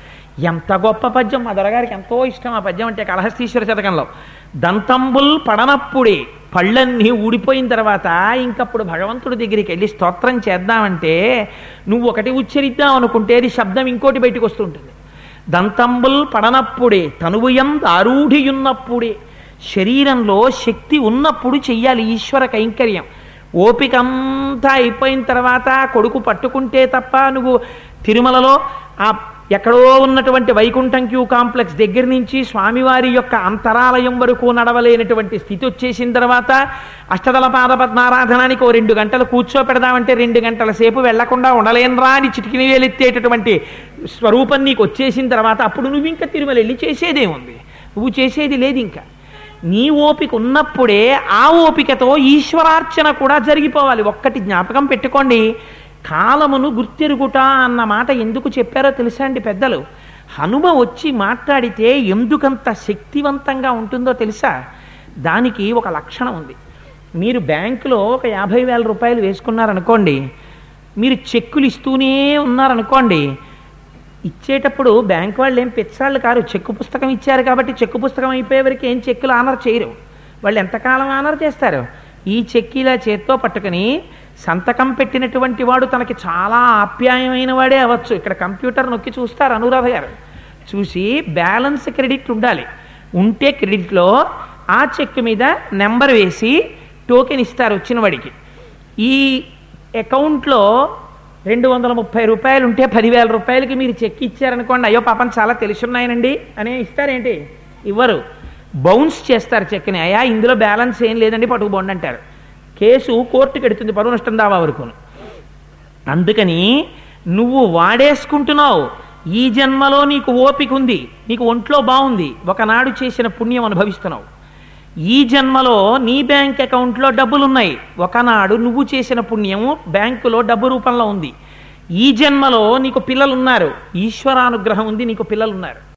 ఎంత గొప్ప పద్యం మా దొరగారికి ఎంతో ఇష్టం ఆ పద్యం అంటే కాళహస్తీశ్వర శతకంలో దంతంబుల్ పడనప్పుడే పళ్ళన్నీ ఊడిపోయిన తర్వాత ఇంకప్పుడు భగవంతుడి దగ్గరికి వెళ్ళి స్తోత్రం చేద్దామంటే నువ్వు ఒకటి ఉచ్చరిద్దాం అనుకుంటే అది శబ్దం ఇంకోటి బయటకు వస్తుంటుంది దంతంబుల్ పడనప్పుడే తనువుయం దారూఢియున్నప్పుడే శరీరంలో శక్తి ఉన్నప్పుడు చెయ్యాలి ఈశ్వర కైంకర్యం ఓపిక అంతా అయిపోయిన తర్వాత కొడుకు పట్టుకుంటే తప్ప నువ్వు తిరుమలలో ఆ ఎక్కడో ఉన్నటువంటి వైకుంఠం క్యూ కాంప్లెక్స్ దగ్గర నుంచి స్వామివారి యొక్క అంతరాలయం వరకు నడవలేనటువంటి స్థితి వచ్చేసిన తర్వాత అష్టదల పాద పద్మారాధనానికి ఓ రెండు గంటలు కూర్చోపెడదామంటే రెండు గంటల సేపు వెళ్లకుండా ఉండలేనరా అని చిటికిని వేలెత్తేటటువంటి స్వరూపం నీకు వచ్చేసిన తర్వాత అప్పుడు నువ్వు ఇంకా తిరుమల వెళ్ళి చేసేదేముంది నువ్వు చేసేది లేదు ఇంకా నీ ఓపిక ఉన్నప్పుడే ఆ ఓపికతో ఈశ్వరార్చన కూడా జరిగిపోవాలి ఒక్కటి జ్ఞాపకం పెట్టుకోండి కాలమును గుర్తెరుగుట అన్న మాట ఎందుకు చెప్పారో తెలుసా అండి పెద్దలు హనుమ వచ్చి మాట్లాడితే ఎందుకంత శక్తివంతంగా ఉంటుందో తెలుసా దానికి ఒక లక్షణం ఉంది మీరు బ్యాంకులో ఒక యాభై వేల రూపాయలు వేసుకున్నారనుకోండి మీరు చెక్కులు ఇస్తూనే ఉన్నారనుకోండి ఇచ్చేటప్పుడు బ్యాంక్ వాళ్ళు ఏం పిచ్చాళ్ళు కారు చెక్కు పుస్తకం ఇచ్చారు కాబట్టి చెక్కు పుస్తకం అయిపోయే వరకు ఏం చెక్కులు ఆనర్ చేయరు వాళ్ళు ఎంతకాలం ఆనర్ చేస్తారు ఈ చెక్కి ఇలా చేత్తో పట్టుకుని సంతకం పెట్టినటువంటి వాడు తనకి చాలా ఆప్యాయమైన వాడే అవ్వచ్చు ఇక్కడ కంప్యూటర్ నొక్కి చూస్తారు అనురాధ గారు చూసి బ్యాలెన్స్ క్రెడిట్ ఉండాలి ఉంటే క్రెడిట్లో ఆ చెక్ మీద నెంబర్ వేసి టోకెన్ ఇస్తారు వచ్చిన వాడికి ఈ అకౌంట్లో రెండు వందల ముప్పై రూపాయలు ఉంటే పదివేల రూపాయలకి మీరు చెక్ ఇచ్చారనుకోండి అయ్యో పాపం చాలా తెలుసున్నాయనండి అని ఇస్తారేంటి ఇవ్వరు బౌన్స్ చేస్తారు చెక్ని అయ్యా ఇందులో బ్యాలెన్స్ ఏం లేదండి పట్టుకుపోండి అంటారు కేసు కోర్టుకి ఎడుతుంది పరువు నష్టం దావా వరకును అందుకని నువ్వు వాడేసుకుంటున్నావు ఈ జన్మలో నీకు ఓపిక ఉంది నీకు ఒంట్లో బాగుంది ఒకనాడు చేసిన పుణ్యం అనుభవిస్తున్నావు ఈ జన్మలో నీ బ్యాంక్ అకౌంట్లో డబ్బులు ఉన్నాయి ఒకనాడు నువ్వు చేసిన పుణ్యము బ్యాంకులో డబ్బు రూపంలో ఉంది ఈ జన్మలో నీకు పిల్లలు ఉన్నారు ఈశ్వరానుగ్రహం ఉంది నీకు పిల్లలు ఉన్నారు